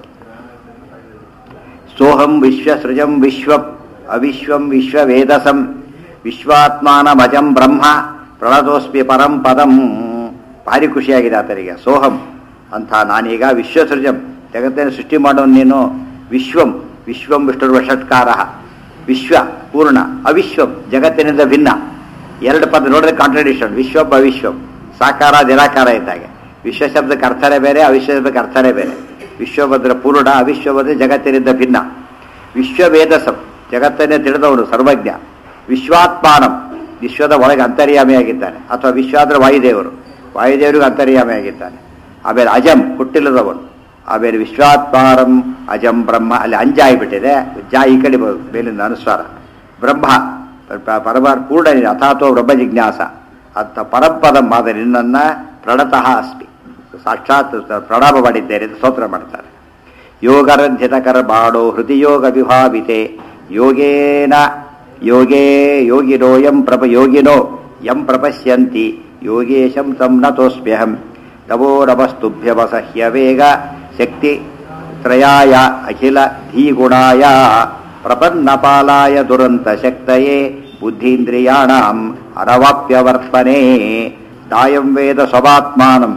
ಸೋಹಂ ವಿಶ್ವಸೃಜಂ ವಿಶ್ವ ಅವಿಶ್ವಂ ವಿಶ್ವವೇದಸಂ ವಿಶ್ವಾತ್ಮಾನಮಜಂ ಬ್ರಹ್ಮ ಪ್ರಣತೋಸ್ಮಿ ಪರಂ ಪದಂ ಭಾರಿ ಖುಷಿಯಾಗಿದೆ ಆತನಿಗೆ ಸೋಹಂ ಅಂತ ನಾನೀಗ ವಿಶ್ವಸೃಜಂ ಜಗತ್ತನ್ನು ಸೃಷ್ಟಿ ಮಾಡೋನು ನೀನು ವಿಶ್ವಂ ವಿಶ್ವಂ ವಿಷ್ಣುರ್ವ ಷಟ್ಕಾರ ವಿಶ್ವ ಪೂರ್ಣ ಅವಿಶ್ವಂ ಜಗತ್ತಿನಿಂದ ಭಿನ್ನ ಎರಡು ಪದ ನೋಡಿದ್ರೆ ಕಾಂಟ್ರಡಿಕ್ಷನ್ ವಿಶ್ವಂ ಅವಿಶ್ವಂ ಸಾಕಾರ ನಿರಾಕಾರ ಇದ್ದಾಗೆ ವಿಶ್ವ ಶಬ್ದಕ್ಕೆ ಅರ್ಥನೇ ಬೇರೆ ಅವಿಶ್ವ ಶಬ್ದಕ್ಕೆ ಅರ್ಥನೇ ಬೇರೆ ವಿಶ್ವಭದ್ರ ಪೂರ್ಣ ಅವಿಶ್ವಭದ್ರ ಜಗತ್ತಿನಿಂದ ಭಿನ್ನ ವಿಶ್ವವೇದಸಂ ಜಗತ್ತನ್ನೇ ತಿಳಿದವನು ಸರ್ವಜ್ಞ ವಿಶ್ವಾತ್ಮಾನಂ ವಿಶ್ವದ ಒಳಗೆ ಅಂತರ್ಯಾಮಿಯಾಗಿದ್ದಾನೆ ಅಥವಾ ವಿಶ್ವ ಅಂದ್ರೆ ವಾಯುದೇವರು ವಾಯುದೇವರಿಗೂ ಅಂತರ್ಯಾಮಿಯಾಗಿದ್ದಾನೆ ಆಮೇಲೆ ಅಜಂ ಹುಟ್ಟಿಲ್ಲದವನು ಆಮೇಲೆ ವಿಶ್ವಾತ್ಮಾರಂ ಅಜಂ ಬ್ರಹ್ಮ ಅಲ್ಲಿ ಅಂಜ ಆಗಿಬಿಟ್ಟಿದೆ ಜಾ ಈ ಕಡೆ ಬ- ಮೇಲಿಂದ ಅನುಸ್ವಾರ ಬ್ರಹ್ಮ ಪ- ಪರಮಾರ್ ಪೂರ್ಣ ನೀನು ಅಥಾತೋ ಬ್ರಹ್ಮ ಜಿಜ್ಞಾಸ ಅಂತ ಪರಂಪದಂ ಆದ ನಿನ್ನನ್ನ ಪ್ರಣತಃ ಅಸ್ಮಿ ಸಾಕ್ಷಾತ್ ಪ್ರಣಾಮ ಮಾಡಿದ್ದೇನೆ ಅಂತ ಸ್ತೋತ್ರ ಮಾಡ್ತಾರೆ ಯೋಗರಂಧಿತಕರ ಬಾಡೋ ಹೃದಯೋಗ ವಿಭಾವಿತೆ ಯೋಗೇನ ಯೋಗೇ ಯೋಗಿನೋ ಯಂ ಪ್ರಪ ಯೋಗಿನೋ ಯಂ ಪ್ರಪಶ್ಯಂತಿ ಯೋಗೇಶಂ ತಂ ನತೋಸ್ಮ್ಯಹಂ ನಮೋ ನಮಸ್ತುಭ್ಯವಸಹ್ಯ ವೇಗ ಶಕ್ತಿ ತ್ರಯಾಯ ಅಖಿಲ ಧೀಗುಣಾಯ ಪ್ರಪನ್ನಪಾಲಾಯ ದುರಂತ ಶಕ್ತಯೇ ಬುದ್ಧೀಂದ್ರಿಯಾಣಾಂ ಅನವಾಪ್ಯವರ್ತನೆ ದಾಯಂ ವೇದ ಸ್ವಭಾತ್ಮಾನಂ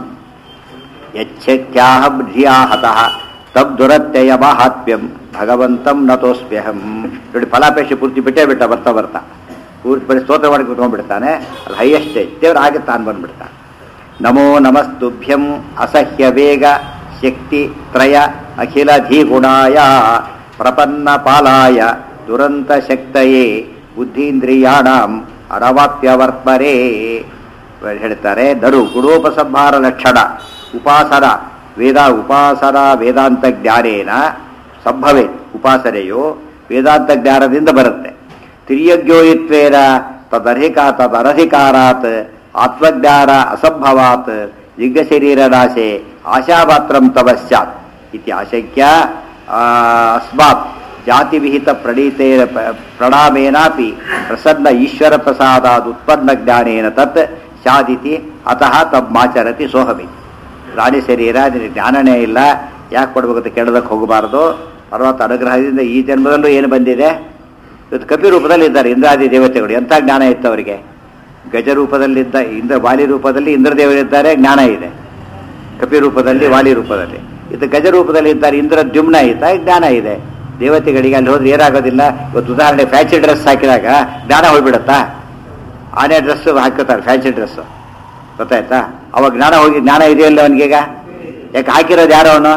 ಯಚ್ಛಕ್ಯಾಹ ಧಿಯಾ ಹತಃ ತಬ್ ದುರತ್ಯಯ ಮಾಹಾತ್ಮ್ಯಂ ಭಗವಂತಂ ನತೋಸ್ಮ್ಯಹಂ ನೋಡಿ ಫಲಾಪೇಕ್ಷೆ ಪೂರ್ತಿ ಬಿಟ್ಟೇ ಬಿಟ್ಟ ಬರ್ತಾ ಬರ್ತಾ ಪೂರ್ತಿ ಬರೀ ಸ್ತೋತ್ರ ಮಾಡಿ ಕುತ್ಕೊಂಡ್ಬಿಡ್ತಾನೆ ಅದು ಹೈಯೆಸ್ಟ್ ಸ್ಟೇಜ್ ದೇವ್ರು ಹಾಗೆ ತಾನು ಬಂದ್ಬಿಡ್ತಾನೆ ನಮೋ ನಮಸ್ತುಭ್ಯಂ ಅಸಹ್ಯ ವೇಗ ಶಕ್ತಿ ತ್ರಯ ಅಖಿಲ ಧೀಗುಣಾಯ ಪ್ರಪನ್ನ ಪಾಲಾಯ ದುರಂತ ಶಕ್ತಯೇ ಬುದ್ಧೀಂದ್ರಿಯಾಣಾಂ ಅನವಾಪ್ಯವರ್ಪರೇ ಹೇಳ್ತಾರೆ ನರು ಗುಣೋಪಸಂಹಾರ ಲಕ್ಷಣ ಉಪಾಸನ ವೇದ ಉಪಾಸನ ವೇದಾಂತ ಜ್ಞಾನೇನ ಸಂಭವೇ ಉಪಾಸನೆಯು ವೇದಾಂತ ಜ್ಞಾನದಿಂದ ಬರುತ್ತೆ ತಿರ್ಯಜ್ಞೋಯಿತ್ವೇನ ತದಧಿಕಾ ತದನಧಿಕಾರಾತ್ ಆತ್ಮಜ್ಞಾನ ಅಸಂಭವಾತ್ ಲಿಂಗ ಶರೀರ ನಾಶೆ ಆಶಾಮಾತ್ರಂ ತವ ಸ್ಯಾತ್ ಇತಿ ಆಶಂಕ್ಯ ಆ, ಅಸ್ಮಾತ್ ಜಾತಿ ವಿಹಿತ ಪ್ರಣೀತೆ ಪ್ರಣಾಮೇನಾಪಿ ಪ್ರಸನ್ನ ಈಶ್ವರ ಪ್ರಸಾದಾದ್ ಉತ್ಪನ್ನ ಜ್ಞಾನೇನ ತತ್ ಸ್ಯಾದಿತಿ ಅತಃ ತಮ್ಮಾಚರತಿ ಸೋಹಮಿ ಪ್ರಾಣಿ ಶರೀರ ನಿನಗೆ ಜ್ಞಾನನೇ ಇಲ್ಲ ಯಾಕೆ ಕೊಡ್ಬೇಕು ಅಂತ ಕೇಳೋದಕ್ಕೆ ಹೋಗಬಾರ್ದು ಪರ್ವತ ಅನುಗ್ರಹದಿಂದ ಈ ಜನ್ಮದಲ್ಲೂ ಏನು ಬಂದಿದೆ ಇವತ್ತು ಕಪಿ ರೂಪದಲ್ಲಿ ಇದ್ದಾರೆ ಇಂದ್ರಾದಿ ದೇವತೆಗಳು ಎಂಥ ಜ್ಞಾನ ಇತ್ತು ಅವರಿಗೆ ಗಜ ರೂಪದಲ್ಲಿದ್ದ ಇಂದ್ರ ವಾಲಿ ರೂಪದಲ್ಲಿ ಇಂದ್ರದೇವರಿದ್ದಾರೆ ಜ್ಞಾನ ಇದೆ ಕಪಿ ರೂಪದಲ್ಲಿ ವಾಲಿ ರೂಪದಲ್ಲಿ ಇದು ಗಜ ರೂಪದಲ್ಲಿ ಇದ್ದಾರೆ ಇಂದ್ರ ದ್ಯುಮ್ನ ಇದ್ದ ಜ್ಞಾನ ಇದೆ ದೇವತೆಗಳಿಗೆ ಅಲ್ಲಿ ಹೋದ್ರೆ ಏನಾಗೋದಿಲ್ಲ ಇವತ್ತು ಉದಾಹರಣೆ ಫ್ಯಾನ್ಸಿ ಡ್ರೆಸ್ ಹಾಕಿದಾಗ ಜ್ಞಾನ ಹೋಗ್ಬಿಡುತ್ತಾ ಆನೆ ಡ್ರೆಸ್ ಹಾಕೋತಾರೆ ಫ್ಯಾನ್ಸಿ ಡ್ರೆಸ್ ಗೊತ್ತಾಯ್ತಾ ಅವಾಗ ಜ್ಞಾನ ಹೋಗಿ ಜ್ಞಾನ ಇದೆಯಲ್ಲ ಅವನಿಗೀಗ ಯಾಕೆ ಹಾಕಿರೋದು ಯಾರೋ ಅವನು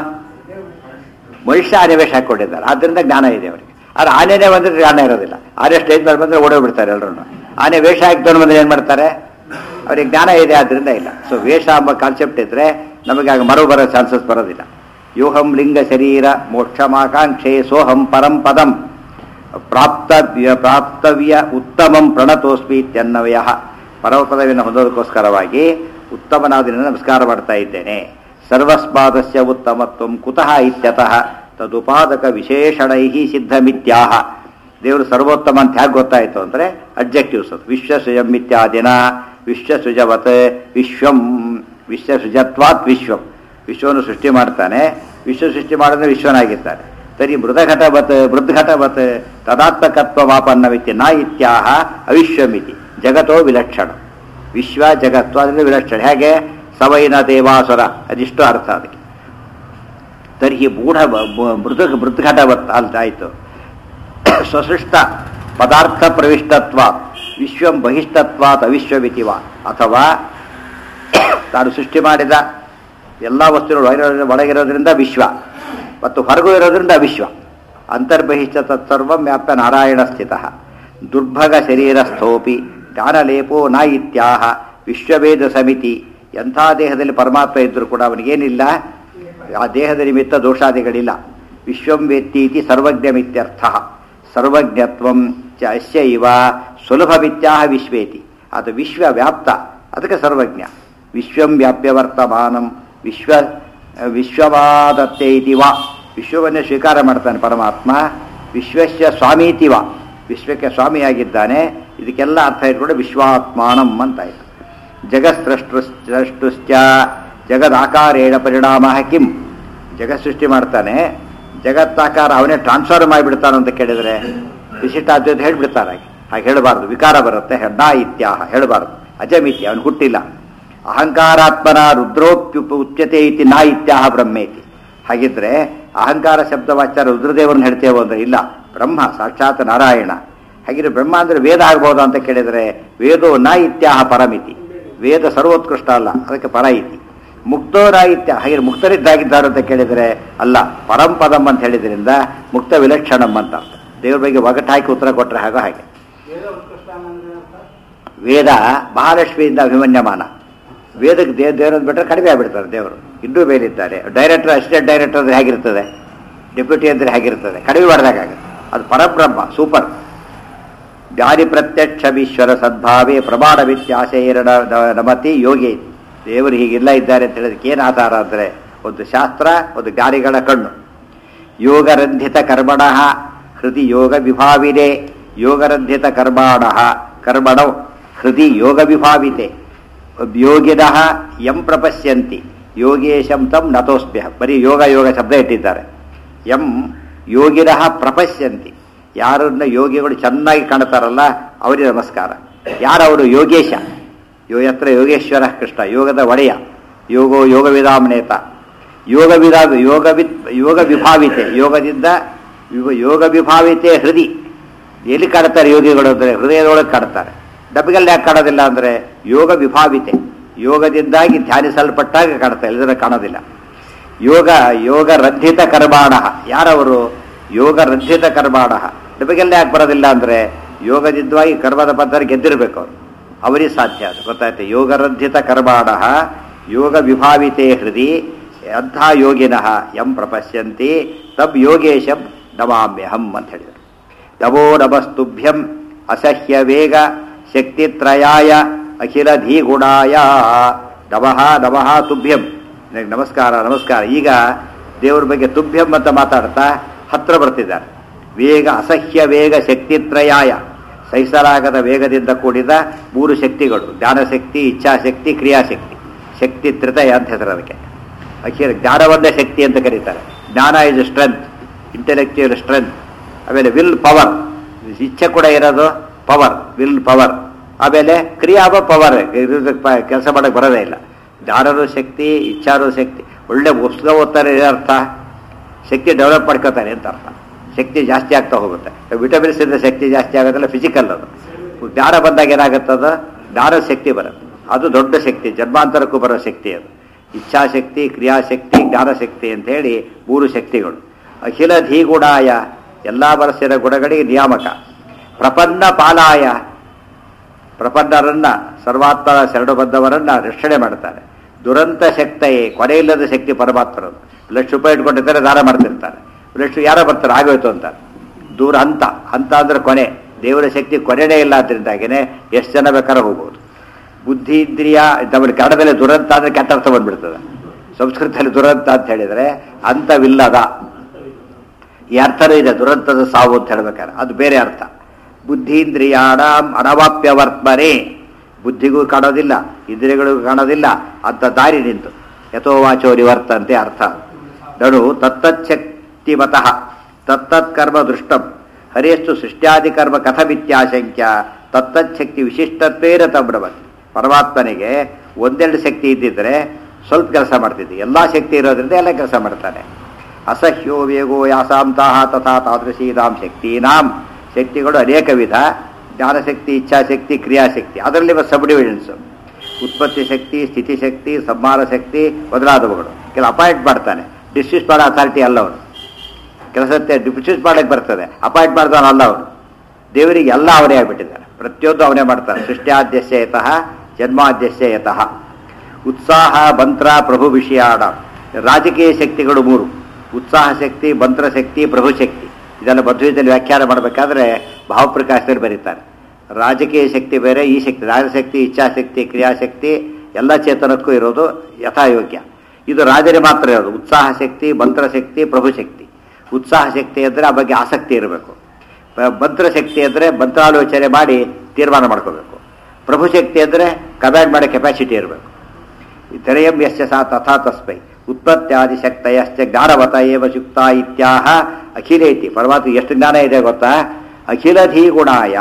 ಮನುಷ್ಯ ಆನೆ ವೇಷ ಹಾಕೊಂಡಿದ್ದಾರೆ ಆದ್ದರಿಂದ ಜ್ಞಾನ ಇದೆ ಅವರಿಗೆ ಆದ್ರೆ ಆನೆನೇ ಬಂದ್ರೆ ಜ್ಞಾನ ಇರೋದಿಲ್ಲ ಆನೆ ಸ್ಟೇಜ್ ಮೇಲೆ ಬಂದ್ರೆ ಓಡೋಗ್ಬಿಡ್ತಾರೆ ಎಲ್ಲರೂ ಆನೆ ವೇಷ ಹಾಕಿದವನು ಬಂದ್ರೆ ಏನ್ ಮಾಡ್ತಾರೆ ಅವರಿಗೆ ಜ್ಞಾನ ಇದೆ ಆದ್ರಿಂದ ಇಲ್ಲ ಸೊ ವೇಷ ಎಂಬ ಕಾನ್ಸೆಪ್ಟ್ ಇದ್ರೆ ನಮಗೆ ಆಗ ಮರು ಬರೋ ಚಾನ್ಸಸ್ ಬರೋದಿಲ್ಲ ಯೋಹಂ ಲಿಂಗ ಶರೀರ ಮೋಕ್ಷಮಾಕಾಂಕ್ಷೆ ಸೋಹಂ ಪರಂ ಪದಂ ಪ್ರಾಪ್ತವ್ಯ ಪ್ರಾಪ್ತವ್ಯ ಉತ್ತಮಂ ಪ್ರಣತೋಸ್ಮಿ ಇತ್ಯನ್ನವಯ ಪರಮಪದವಿನ ಹೊಂದೋದಕ್ಕೋಸ್ಕರವಾಗಿ ಉತ್ತಮನಾದ ನಿನ್ನ ನಮಸ್ಕಾರ ಮಾಡ್ತಾ ಇದ್ದೇನೆ ಸರ್ವಸ್ಮಾದಸ್ಯ ಉತ್ತಮತ್ವಂ ಕುತಃ ಇತ್ಯತಃ ತದುಪಾದಕ ವಿಶೇಷಣೈ ಸಿದ್ಧಮಿತ್ಯಾಹ ದೇವರು ಸರ್ವೋತ್ತಮ ಅಂತ ಹೇಗೆ ಗೊತ್ತಾಯಿತು ಅಂದರೆ ಅಬ್ಜೆಕ್ಟಿವ್ಸ್ ಅದು ವಿಶ್ವಸೃಜಂ ಇತ್ಯಾದಿನ ವಿಶ್ವಸೃಜವತ್ ವಿಶ್ವಂ ವಿಶ್ವಸೃಜತ್ವಾತ್ ವಿಶ್ವಂ ವಿಶ್ವವನ್ನು ಸೃಷ್ಟಿ ಮಾಡ್ತಾನೆ ವಿಶ್ವ ಸೃಷ್ಟಿ ಮಾಡಿದ್ರೆ ವಿಶ್ವನಾಗಿದ್ದಾನೆ ತರಿ ಮೃದಘಟವತ್ ಮೃದ್ಘಟವತ್ ತದಾತ್ಮಕತ್ವ ವಾಪನ್ನವಿತ್ಯ ನ ಇತ್ಯಾಹ ಅವಿಶ್ವಮಿತಿ ಜಗತೋ ವಿಲಕ್ಷಣ ವಿಶ್ವ ಜಗತ್ತು ಅದರಿಂದ ವಿಲಕ್ಷಣ ಹೇಗೆ ಸವೈನ ದೇವಾಸುರ ಅದಿಷ್ಟು ಅರ್ಥ ಅದಕ್ಕೆ ತರ್ಹಿ ಮೂಢ ಮೃದು ಮೃದ್ಘಟವತ್ ಅಲ್ದಾಯಿತು ಸ್ವಸೃಷ್ಟ ಪದಾರ್ಥ ಪ್ರವಿಷ್ಟತ್ವಾತ್ ವಿಶ್ವಂ ಬಹಿಷ್ಟತ್ವಾತ್ ಅವಿಶ್ವಮಿತಿವ ಅಥವಾ ತಾನು ಸೃಷ್ಟಿ ಮಾಡಿದ ಎಲ್ಲ ವಸ್ತುಗಳು ಹೊರಗಿರೋ- ಒಳಗಿರೋದ್ರಿಂದ ವಿಶ್ವ ಮತ್ತು ಹೊರಗೂ ಇರೋದ್ರಿಂದ ಅವಿಶ್ವ ಅಂತರ್ಬಹಿಷ್ಠ ತತ್ಸರ್ವಂ ವ್ಯಾಪ್ಯ ನಾರಾಯಣ ಸ್ಥಿತ ದುರ್ಭಗ ಶರೀರಸ್ಥೋಪಿ ಜ್ಞಾನಲೇಪೋ ನ ಇತ್ಯಾಹ ವಿಶ್ವವೇದ ಸಮಿತಿ ಎಂಥ ದೇಹದಲ್ಲಿ ಪರಮಾತ್ಮ ಇದ್ದರೂ ಕೂಡ ಅವನಿಗೇನಿಲ್ಲ ಆ ದೇಹದ ನಿಮಿತ್ತ ದೋಷಾದಿಗಳಿಲ್ಲ ವಿಶ್ವಂ ವೇತ್ತೀತಿ ಸರ್ವಜ್ಞಮಿತ್ಯರ್ಥ ಸರ್ವಜ್ಞತ್ವಂ ಚ ಅಸ್ಯ ಇವ ಸುಲಭಮಿತ್ಯಾಹ ವಿಶ್ವೇತಿ ಅದು ವಿಶ್ವ ವ್ಯಾಪ್ತ ಅದಕ್ಕೆ ಸರ್ವಜ್ಞ ವಿಶ್ವಂ ವ್ಯಾಪ್ಯ ವರ್ತಮಾನಂ ವಿಶ್ವ ವಿಶ್ವವಾದತ್ತೆ ಇತಿ ವಾ ವಿಶ್ವವನ್ನೇ ಸ್ವೀಕಾರ ಮಾಡ್ತಾನೆ ಪರಮಾತ್ಮ ವಿಶ್ವಸ್ಯ ಸ್ವಾಮೀತಿ ವಾ ವಿಶ್ವಕ್ಕೆ ಸ್ವಾಮಿಯಾಗಿದ್ದಾನೆ ಇದಕ್ಕೆಲ್ಲ ಅರ್ಥ ಇಟ್ಕೊಂಡು ವಿಶ್ವಾತ್ಮಾನಂ ಅಂತ ಆಯ್ತು ಜಗತ್ಸೃಷ್ಟುಶ್ಚ ಜಗದಾಕಾರೇಣ ಪರಿಣಾಮ ಕಿಂ ಜಗತ್ ಸೃಷ್ಟಿ ಮಾಡ್ತಾನೆ ಜಗತ್ತಾಕಾರ ಅವನೇ ಟ್ರಾನ್ಸ್ಫರ್ ಮಾಡಿಬಿಡ್ತಾನೆ ಅಂತ ಕೇಳಿದರೆ ವಿಶಿಷ್ಟಾದ್ವೈತ ಹೇಳ್ಬಿಡ್ತಾರೆ ಹಾಗೆ ಹಾಗೆ ಹೇಳಬಾರ್ದು ವಿಕಾರ ಬರುತ್ತೆ ಹೆಡ್ಡ ಇತ್ಯಾಹ ಹೇಳಬಾರ್ದು ಅಜಮಿತಿ ಅವನು ಹುಟ್ಟಿಲ್ಲ ಅಹಂಕಾರಾತ್ಮನ ರುದ್ರೋಪ್ಯುಪ ಉಚ್ಯತೆ ಇತಿ ನಾ ಇತ್ಯಾಹ ಬ್ರಹ್ಮೇತಿ ಹಾಗಿದ್ರೆ ಅಹಂಕಾರ ಶಬ್ದವಾಚಾರ ರುದ್ರದೇವರನ್ನು ಹೇಳ್ತೇವೆ ಅಂದ್ರೆ ಇಲ್ಲ ಬ್ರಹ್ಮ ಸಾಕ್ಷಾತ್ ನಾರಾಯಣ ಹಾಗಿದ್ರೆ ಬ್ರಹ್ಮ ಅಂದ್ರೆ ವೇದ ಆಗ್ಬೋದು ಅಂತ ಕೇಳಿದರೆ ವೇದೋ ನ ಇತ್ಯಾಹ ಪರಮಿತಿ ವೇದ ಸರ್ವೋತ್ಕೃಷ್ಟ ಅಲ್ಲ ಅದಕ್ಕೆ ಪರ ಇತಿ ಮುಕ್ತೋ ರಾಹಿತ್ಯ ಹಾಗೆ ಮುಕ್ತರಿದ್ದಾಗಿದ್ದಾರೆ ಅಂತ ಕೇಳಿದರೆ ಅಲ್ಲ ಪರಂಪದಂ ಅಂತ ಹೇಳಿದ್ರಿಂದ ಮುಕ್ತ ವಿಲಕ್ಷಣಂ ಅಂತ ಅರ್ಥ ದೇವ್ರ ಬಗ್ಗೆ ಒಗಟ್ಟು ಹಾಕಿ ಉತ್ತರ ಕೊಟ್ಟರೆ ಹಾಗೋ ಹಾಗೆ ವೇದ ಉತ್ಕೃಷ್ಟ ಅಂದ್ರೆ ಅಂತ ವೇದ ಮಹಾಲಕ್ಷ್ಮಿಯಿಂದ ಅಭಿಮನ್ಯಮಾನ ವೇದಕ್ಕೆ ದೇವ್ ದೇವರನ್ನು ಬಿಟ್ಟರೆ ಕಡಿಮೆ ಆಗ್ಬಿಡ್ತಾರೆ ದೇವರು ಇನ್ನೂ ಮೇಲಿದ್ದಾರೆ ಡೈರೆಕ್ಟರ್ ಅಸಿಸ್ಟೆಂಟ್ ಡೈರೆಕ್ಟರ್ ಅಂದ್ರೆ ಹೇಗಿರ್ತದೆ ಡೆಪ್ಯೂಟಿ ಅಂದ್ರೆ ಹೇಗಿರ್ತದೆ ಕಡಿಮೆ ಮಾಡಿದಾಗುತ್ತೆ ಅದು ಪರಬ್ರಹ್ಮ ಸೂಪರ್ ಜ್ಞಾನಿ ಪ್ರತ್ಯಕ್ಷವೀಶ್ವರ ಸದ್ಭಾವೇ ಪ್ರಮಾಣ ವಿತ್ಯಾಸೇರಣ ನಮತಿ ಯೋಗಿ ದೇವರು ಹೀಗಿಲ್ಲ ಇದ್ದಾರೆ ಅಂತ ಹೇಳೋದಕ್ಕೆ ಏನು ಆಧಾರ ಅಂದರೆ ಒಂದು ಶಾಸ್ತ್ರ ಒಂದು ಜ್ಞಾನಿಗಳ ಕಣ್ಣು ಯೋಗರಂಧಿತ ಕರ್ಮಣ ಹೃದಯ ಯೋಗ ವಿಭಾವಿದೆ ಯೋಗರಂಧಿತ ಕರ್ಮಾಣ ಕರ್ಮಣೌ ಹೃದಯ ಯೋಗ ವಿಭಾವಿತೆ ಯೋಗಿನಃ ಯಂ ಪ್ರಪಶ್ಯಂತಿ ಯೋಗೇಶಂ ತಂ ನತೋಸ್ಮ್ಯ ಬರೀ ಯೋಗ ಯೋಗ ಶಬ್ದ ಇಟ್ಟಿದ್ದಾರೆ ಯಂ ಯೋಗಿನಃ ಪ್ರಪಶ್ಯಂತಿ ಯಾರನ್ನ ಯೋಗಿಗಳು ಚೆನ್ನಾಗಿ ಕಾಣ್ತಾರಲ್ಲ ಅವರಿಗೆ ನಮಸ್ಕಾರ ಯಾರವರು ಯೋಗೇಶ ಯೋ ಯತ್ರ ಯೋಗೇಶ್ವರ ಕೃಷ್ಣ ಯೋಗದ ಒಡೆಯ ಯೋಗೋ ಯೋಗ ವಿಧಾಮನೇತ ಯೋಗ ವಿಧಾ ಯೋಗ ವಿ ಯೋಗ ವಿಭಾವಿತೆ ಯೋಗದಿಂದ ವಿವ- ಯೋಗ ವಿಭಾವಿತೆ ಹೃದಯ ಎಲ್ಲಿ ಕಾಡ್ತಾರೆ ಯೋಗಿಗಳು ಅಂದರೆ ಹೃದಯದೊಳಗೆ ಕಾಡ್ತಾರೆ ಡಬ್ಬಿಗಲ್ಲಿ ಯಾಕೆ ಕಾಣೋದಿಲ್ಲ ಅಂದರೆ ಯೋಗ ವಿಭಾವಿತೆ ಯೋಗದಿಂದಾಗಿ ಧ್ಯಾನಿಸಲ್ಪಟ್ಟಾಗ ಕಾಣ್ತಾರೆ ಇಲ್ಲದ್ರೆ ಕಾಣೋದಿಲ್ಲ ಯೋಗ ಯೋಗ ರಂಧಿತ ಕರ್ಮಾಣ ಯಾರವರು ಯೋಗ ರಂಧಿತ ಕರ್ಮಾಣ ಡಬ್ಬಿಗಲ್ಲಿ ಯಾಕೆ ಬರೋದಿಲ್ಲ ಅಂದರೆ ಯೋಗದಿಂದವಾಗಿ ಕರ್ಮದ ಪದ್ಧತಿ ಗೆದ್ದಿರಬೇಕು ಅವರು ಅವರಿಗೆ ಸಾಧ್ಯ ಅದು ಗೊತ್ತಾಯ್ತು ಯೋಗರಂಧಿತ ಕರ್ಮಾಣ ಯೋಗ ವಿಭಾವಿತೆ ಹೃದಯ ಅಂಥ ಯೋಗಿನಃ ಯಂ ಪ್ರಪಶ್ಯಂತಿ ತಬ್ ಯೋಗೇಶಂ ನಮಾಮ್ಯಹಂ ಅಂತ ಹೇಳಿದರು ನಮೋ ನಮಸ್ತುಭ್ಯಂ ಅಸಹ್ಯ ವೇಗ ಶಕ್ತಿತ್ರಯಾಯ ಅಖಿಲ ಧೀಗುಣಾಯ ನಮಃ ನಮಃ ತುಭ್ಯಂ ನಿನಗೆ ನಮಸ್ಕಾರ ನಮಸ್ಕಾರ ಈಗ ದೇವ್ರ ಬಗ್ಗೆ ತುಭ್ಯಂ ಅಂತ ಮಾತಾಡ್ತಾ ಹತ್ರ ಬರ್ತಿದ್ದಾರೆ ವೇಗ ಅಸಹ್ಯ ವೇಗ ಶಕ್ತಿತ್ರಯಾಯ ಸಹಿಸಲಾಗದ ವೇಗದಿಂದ ಕೂಡಿದ ಮೂರು ಶಕ್ತಿಗಳು ಜ್ಞಾನಶಕ್ತಿ ಇಚ್ಛಾಶಕ್ತಿ ಕ್ರಿಯಾಶಕ್ತಿ ಶಕ್ತಿ ತ್ರಿತಯ ಅಂತ ಹೆಸರು ಅದಕ್ಕೆ ಅಖಿಲ ಜ್ಞಾನವನ್ನೇ ಶಕ್ತಿ ಅಂತ ಕರೀತಾರೆ ಜ್ಞಾನ ಇಸ್ ಸ್ಟ್ರೆಂತ್ ಇಂಟೆಲೆಕ್ಚುಯಲ್ ಸ್ಟ್ರೆಂತ್ ಆಮೇಲೆ ವಿಲ್ ಪವರ್ ಇಚ್ಛೆ ಕೂಡ ಇರೋದು ಪವರ್ ವಿಲ್ ಪವರ್ ಆಮೇಲೆ ಕ್ರಿಯಾವ ಪವರ್ ಕೆಲಸ ಮಾಡಕ್ಕೆ ಬರೋದೇ ಇಲ್ಲ ಜ್ಞಾನನೂ ಶಕ್ತಿ ಇಚ್ಛಾನೂ ಶಕ್ತಿ ಒಳ್ಳೆ ಪುಸ್ತಕ ಓದ್ತಾರೆ ಅರ್ಥ ಶಕ್ತಿ ಡೆವಲಪ್ ಮಾಡ್ಕೋತಾರೆ ಅಂತ ಅರ್ಥ ಶಕ್ತಿ ಜಾಸ್ತಿ ಆಗ್ತಾ ಹೋಗುತ್ತೆ ವಿಟಮಿನ್ಸ್ ಇಂದ ಶಕ್ತಿ ಜಾಸ್ತಿ ಆಗೋದಿಲ್ಲ ಫಿಸಿಕಲ್ ಅದು ಜ್ಞಾನ ಬಂದಾಗ ಏನಾಗುತ್ತದ ಜ್ಞಾನ ಶಕ್ತಿ ಬರುತ್ತೆ ಅದು ದೊಡ್ಡ ಶಕ್ತಿ ಜನ್ಮಾಂತರಕ್ಕೂ ಬರೋ ಶಕ್ತಿ ಅದು ಇಚ್ಛಾಶಕ್ತಿ ಕ್ರಿಯಾಶಕ್ತಿ ಜ್ಞಾನಶಕ್ತಿ ಅಂತ ಹೇಳಿ ಮೂರು ಶಕ್ತಿಗಳು ಅಖಿಲ ಧೀಗುಣಾಯ ಎಲ್ಲ ಬರಸಿರ ಗುಣಗಳಿಗೆ ನಿಯಾಮಕ ಪ್ರಪನ್ನ ಪಾಲಾಯ ಪ್ರಪನ್ನರನ್ನ ಸರ್ವಾತ್ಮನ ಶರಣು ಬಂದವರನ್ನ ರಕ್ಷಣೆ ಮಾಡ್ತಾರೆ ದುರಂತ ಶಕ್ತಯೇ ಕೊನೆ ಇಲ್ಲದ ಶಕ್ತಿ ಪರಮಾತ್ಮರದು ಲಕ್ಷ ರೂಪಾಯಿ ಇಟ್ಕೊಂಡಿರ್ತಾರೆ ದಾನ ಮಾಡ್ತಿರ್ತಾರೆ ಲಕ್ಷ ಯಾರೋ ಬರ್ತಾರೆ ಆಗೋಯ್ತು ಅಂತಾರೆ ದೂರ ಹಂತ ಹಂತ ಅಂದ್ರೆ ಕೊನೆ ದೇವರ ಶಕ್ತಿ ಕೊನೆನೇ ಇಲ್ಲ ಅದರಿಂದಾಗಿನೇ ಎಷ್ಟು ಜನ ಬೇಕಾದ್ರೆ ಹೋಗ್ಬೋದು ಬುದ್ಧಿ ಇಂದ್ರಿಯ ನಮ್ಮಲ್ಲಿ ಕನ್ನಡದಲ್ಲಿ ದುರಂತ ಅಂದ್ರೆ ಕೆಟ್ಟ ಅರ್ಥ ಬಂದ್ಬಿಡ್ತದೆ ಸಂಸ್ಕೃತದಲ್ಲಿ ದುರಂತ ಅಂತ ಹೇಳಿದರೆ ಅಂತವಿಲ್ಲದ ಈ ಅರ್ಥನೂ ಇದೆ ದುರಂತದ ಸಾವು ಅಂತ ಹೇಳ್ಬೇಕಾದ್ರೆ ಅದು ಬೇರೆ ಅರ್ಥ ಬುದ್ಧೀಂದ್ರಿಯಾಣ ಅನವಾಪ್ಯ ವರ್ತನೆ ಬುದ್ಧಿಗೂ ಕಾಣೋದಿಲ್ಲ ಇಂದ್ರಿಯಗಳಿಗೂ ಕಾಣೋದಿಲ್ಲ ಅಂತ ದಾರಿ ನಿಂತು ಯಥೋವಾಚೋ ನಿವರ್ತಂತೆ ಅರ್ಥ ನಡು ತತ್ತಚ್ಛಕ್ತಿಮತಃ ತತ್ತತ್ಕರ್ಮ ದೃಷ್ಟಂ ಹರಿಯಸ್ತು ಸೃಷ್ಟ್ಯಾದಿ ಕರ್ಮ ಕಥಮಿತ್ಯಾಶಂಕ್ಯ ತತ್ತಚ್ಛಕ್ತಿ ವಿಶಿಷ್ಟತ್ವೇನ ತಬ್ರವತ್ ಪರಮಾತ್ಮನಿಗೆ ಒಂದೆರಡು ಶಕ್ತಿ ಇದ್ದಿದ್ರೆ ಸ್ವಲ್ಪ ಕೆಲಸ ಮಾಡ್ತಿದ್ದೆ ಎಲ್ಲ ಶಕ್ತಿ ಇರೋದ್ರಿಂದ ಎಲ್ಲ ಕೆಲಸ ಮಾಡ್ತಾನೆ ಅಸಹ್ಯೋ ವೇಗೋ ಯಾಸಾಂತಹ ತಥಾ ತಾದೃಶೀನಾಂ ಶಕ್ತೀನಾಂ ಶಕ್ತಿಗಳು ಅನೇಕ ವಿಧ ಜ್ಞಾನಶಕ್ತಿ ಇಚ್ಛಾಶಕ್ತಿ ಕ್ರಿಯಾಶಕ್ತಿ ಅದರಲ್ಲಿ ಸಬ್ ಡಿವಿಷನ್ಸು ಉತ್ಪತ್ತಿ ಶಕ್ತಿ ಸ್ಥಿತಿ ಶಕ್ತಿ ಸಂಹಾರ ಶಕ್ತಿ ಮೊದಲಾದವುಗಳು ಕೆಲ ಅಪಾಯಿಂಟ್ ಮಾಡ್ತಾನೆ ಡಿಸ್ಟ್ರಿಸ್ ಮಾಡೋ ಅಥಾರಿಟಿ ಅಲ್ಲ ಅವನು ಕೆಲಸತ್ತೆ ಡಿಸ್ಟ್ರಿಸ್ ಮಾಡಕ್ಕೆ ಬರ್ತದೆ ಅಪಾಯಿಂಟ್ ಮಾಡ್ತಾನೆ ಅಲ್ಲ ಅವನು ದೇವರಿಗೆ ಎಲ್ಲ ಅವನೇ ಆಗಿಬಿಟ್ಟಿದ್ದಾನೆ ಪ್ರತಿಯೊಂದು ಅವನೇ ಮಾಡ್ತಾನೆ ಸೃಷ್ಟ್ಯಾದ್ಯಸ್ಯ ಯತಃ ಜನ್ಮಾದ್ಯಸ್ಯ ಯತಃ ಉತ್ಸಾಹ ಮಂತ್ರ ಪ್ರಭು ವಿಷಯಾಣ ರಾಜಕೀಯ ಶಕ್ತಿಗಳು ಮೂರು ಉತ್ಸಾಹ ಶಕ್ತಿ ಮಂತ್ರ ಶಕ್ತಿ ಪ್ರಭು ಶಕ್ತಿ ಇದೆಲ್ಲ ಮಧ್ವದಲ್ಲಿ ವ್ಯಾಖ್ಯಾನ ಮಾಡಬೇಕಾದ್ರೆ ಭಾವಪ್ರಕಾಶದಲ್ಲಿ ಬರೀತಾರೆ ರಾಜಕೀಯ ಶಕ್ತಿ ಬೇರೆ ಈ ಶಕ್ತಿ ರಾಜಶಕ್ತಿ ಇಚ್ಛಾಶಕ್ತಿ ಕ್ರಿಯಾಶಕ್ತಿ ಎಲ್ಲ ಚೇತನಕ್ಕೂ ಇರೋದು ಯಥಾಯೋಗ್ಯ ಇದು ರಾಜರಿಗೆ ಮಾತ್ರ ಇರೋದು ಉತ್ಸಾಹ ಶಕ್ತಿ ಮಂತ್ರ ಶಕ್ತಿ ಪ್ರಭು ಶಕ್ತಿ ಉತ್ಸಾಹ ಶಕ್ತಿ ಅಂದರೆ ಆ ಬಗ್ಗೆ ಆಸಕ್ತಿ ಇರಬೇಕು ಮಂತ್ರ ಶಕ್ತಿ ಅಂದರೆ ಮಂತ್ರಾಲೋಚನೆ ಮಾಡಿ ತೀರ್ಮಾನ ಮಾಡ್ಕೋಬೇಕು ಪ್ರಭು ಶಕ್ತಿ ಅಂದರೆ ಕಮಾಂಡ್ ಮಾಡೋ ಕೆಪಾಸಿಟಿ ಇರಬೇಕು ತ್ರಯಂ ಯಶ್ಚ ಸಾ ತಥಾ ತಸ್ಮೈ ಉತ್ಪತ್ತ್ಯಾದಿ ಶಕ್ತಯಶ್ಚ ಜ್ಞಾನವತ ಏವ ಶುಕ್ತ ಇತ್ಯಾಹ ಅಖಿಲೇತಿ ಪರಮಾತ್ಮ ಎಷ್ಟು ಜ್ಞಾನ ಇದೆ ಗೊತ್ತಾ ಅಖಿಲಧೀ ಗುಣಾಯ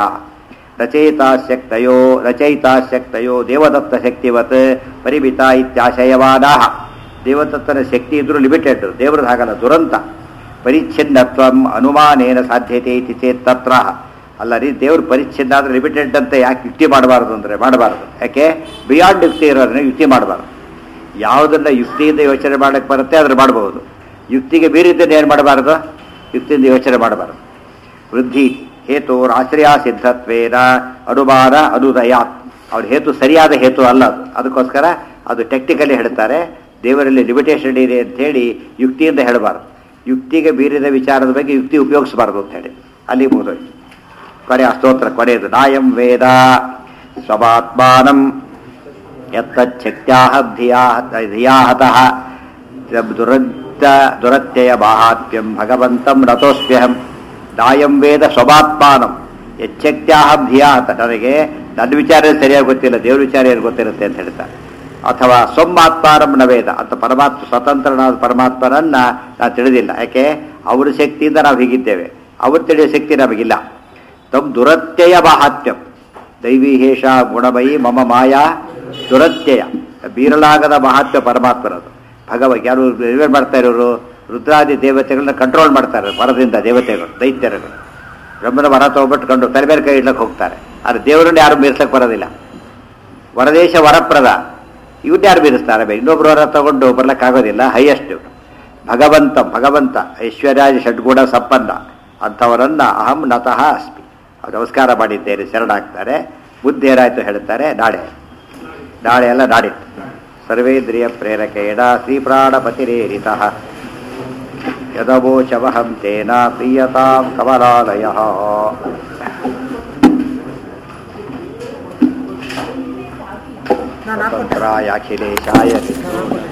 ರಚಯಿತಾಶಕ್ತಯೋ ರಚಯಿತಾಶಕ್ತಯೋ ದೇವದತ್ತ ಶಕ್ತಿವತ್ ಪರಿಮಿತ ಇತ್ಯಾಶಯವಾದಾಹ ದೇವದತ್ತನ ಶಕ್ತಿ ಇದ್ರೂ ಲಿಮಿಟೆಡ್ ದೇವರದ್ದು ಹಾಗಲ್ಲ ದುರಂತ ಪರಿಚ್ಛಿನ್ನತ್ವ ಅನುಮಾನೇನ ಸಾಧ್ಯತೆ ಇತಿ ಚೇತ್ ತತ್ರ ಅಲ್ಲ ರೀ ದೇವ್ರ ಪರಿಚ್ಛಿನ್ನ ಆದರೆ ಲಿಮಿಟೆಡ್ ಅಂತ ಯಾಕೆ ಯುಕ್ತಿ ಮಾಡಬಾರ್ದು ಅಂದರೆ ಮಾಡಬಾರ್ದು ಯಾಕೆ ಬಿಯಾಂಡ್ ಯುಕ್ತಿ ಇರೋದನ್ನ ಯುಕ್ತಿ ಮಾಡಬಾರ್ದು ಯಾವುದನ್ನ ಯುಕ್ತಿಯಿಂದ ಯೋಚನೆ ಮಾಡಕ್ಕೆ ಬರುತ್ತೆ ಅದ್ರ ಮಾಡಬಹುದು ಯುಕ್ತಿಗೆ ಮೀರಿದ್ದನ್ನು ಏನು ಮಾಡಬಾರ್ದು ಯುಕ್ತಿಯಿಂದ ಯೋಚನೆ ಮಾಡಬಾರ್ದು ವೃದ್ಧಿ ಹೇತು ಆಶ್ರಯ ಸಿದ್ಧತ್ವೇನ ಅನುಮಾನ ಅನುದಯ ಅವ್ರ ಹೇತು ಸರಿಯಾದ ಹೇತು ಅಲ್ಲ ಅದು ಅದಕ್ಕೋಸ್ಕರ ಅದು ಟೆಕ್ನಿಕಲಿ ಹೇಳ್ತಾರೆ ದೇವರಲ್ಲಿ ಲಿಮಿಟೇಷನ್ ಇದೆ ಅಂತ ಹೇಳಿ ಯುಕ್ತಿಯಿಂದ ಹೇಳಬಾರ್ದು ಯುಕ್ತಿಗೆ ಮೀರಿದ ವಿಚಾರದ ಬಗ್ಗೆ ಯುಕ್ತಿ ಉಪಯೋಗಿಸಬಾರ್ದು ಅಂತ ಹೇಳಿ ಅಲ್ಲಿ ಮುಗಿದೋಯ್ತು ಕೊನೆ ಆ ಸ್ತೋತ್ರ ಕೊನೆಯದು ನಾಯಂ ವೇದ ಸ್ವಮಾತ್ಮಾನಂ ಯತ್ತಚ್ಛಕ್ತ್ಯಾಹ ಧಿಯಾ ಧಿಯಾಹತಃ ದುರಂತ ದುರತ್ಯಯ ಮಾಹಾತ್ಮ್ಯಂ ಭಗವಂತಂ ನತೋಸ್ಮ್ಯಹಂ ನಾಯಂ ವೇದ ಸ್ವಮಾತ್ಮಾನಂ ಎಚ್ಚಕ್ತ್ಯಾಹ ಧಿಯಾಹತ ನನಗೆ ನನ್ನ ವಿಚಾರ ಸರಿಯಾಗಿ ಗೊತ್ತಿಲ್ಲ ದೇವ್ರ ವಿಚಾರ ಏನು ಗೊತ್ತಿರುತ್ತೆ ಅಂತ ಹೇಳ್ತಾರೆ ಅಥವಾ ಸ್ವಮಾತ್ಮಾನಂ ನ ವೇದ ಅಂತ ಪರಮಾತ್ಮ ಸ್ವತಂತ್ರನಾದ ಪರಮಾತ್ಮನನ್ನ ನಾನು ತಿಳಿದಿಲ್ಲ ಯಾಕೆ ಅವ್ರ ಶಕ್ತಿಯಿಂದ ನಾವು ಹೀಗಿದ್ದೇವೆ ಅವ್ರು ತಿಳಿಯೋ ಶಕ್ತಿ ನಮಗಿಲ್ಲ ತಮ್ ದುರತ್ಯಯ ಮಾಹಾತ್ಮ್ಯಂ ದೈವಿ ಹೇಷ ಗುಣಮಯಿ ಮಮ ಮಾಯಾ ದುರತ್ಯಯ ಬೀರಲಾಗದ ಮಹಾತ್ಮ ಪರಮಾತ್ಮರದು ಭಗವ ಯಾರು ಇವೇನು ಮಾಡ್ತಾ ಇರೋರು ರುದ್ರಾದಿ ದೇವತೆಗಳನ್ನ ಕಂಟ್ರೋಲ್ ಮಾಡ್ತಾರೆ ವರದಿಂದ ದೇವತೆಗಳು ದೈತ್ಯರುಗಳು ಬ್ರಹ್ಮನ ವರ ತಗೊಬಿಟ್ಟು ಕಂಡು ತಲೆ ಮೇಲೆ ಕೈ ಇಡ್ಲಕ್ಕೆ ಹೋಗ್ತಾರೆ ಆದರೆ ದೇವರನ್ನ ಯಾರು ಮೀರ್ಸಕ್ಕೆ ಬರೋದಿಲ್ಲ ವರದೇಶ ವರಪ್ರದ ಇವನ್ನ ಯಾರು ಮೀರಿಸ್ತಾರೆ ಬೇ ಇನ್ನೊಬ್ರು ವರ ತಗೊಂಡು ಬರ್ಲಕ್ಕಾಗೋದಿಲ್ಲ ಹೈಯೆಸ್ಟ್ ಭಗವಂತ ಭಗವಂತ ಐಶ್ವರ್ಯಾದಿ ಷಡ್ಗುಣ ಸಂಪನ್ನ ಅಂಥವರನ್ನ ಅಹಂ ನತಃ ಅಸ್ಮಿ ಅವ್ರು ನಮಸ್ಕಾರ ಮಾಡಿದ್ದೇನೆ ಶರಣಾಗ್ತಾರೆ ಬುದ್ಧಿ ಏನಾಯ್ತು ಹೇಳ್ತಾರೆ ನಾಳೆ ನಾಳೆ ಎಲ್ಲ ನಾಡಿತ್ತು ಸರ್ವೇಂದ್ರಿಯ ಪ್ರೇರಕೇಣ ಶ್ರೀಪ್ರಾಣಪತಿರೇರಿತ ಯದವೋಚವಹಂ ತೇನ ಪ್ರೀಯತಾಂ ಕಮಲಾಲಯ ಸ್ವತಂತ್ರಾಯ ಅಖಿಲೇಶಾಯ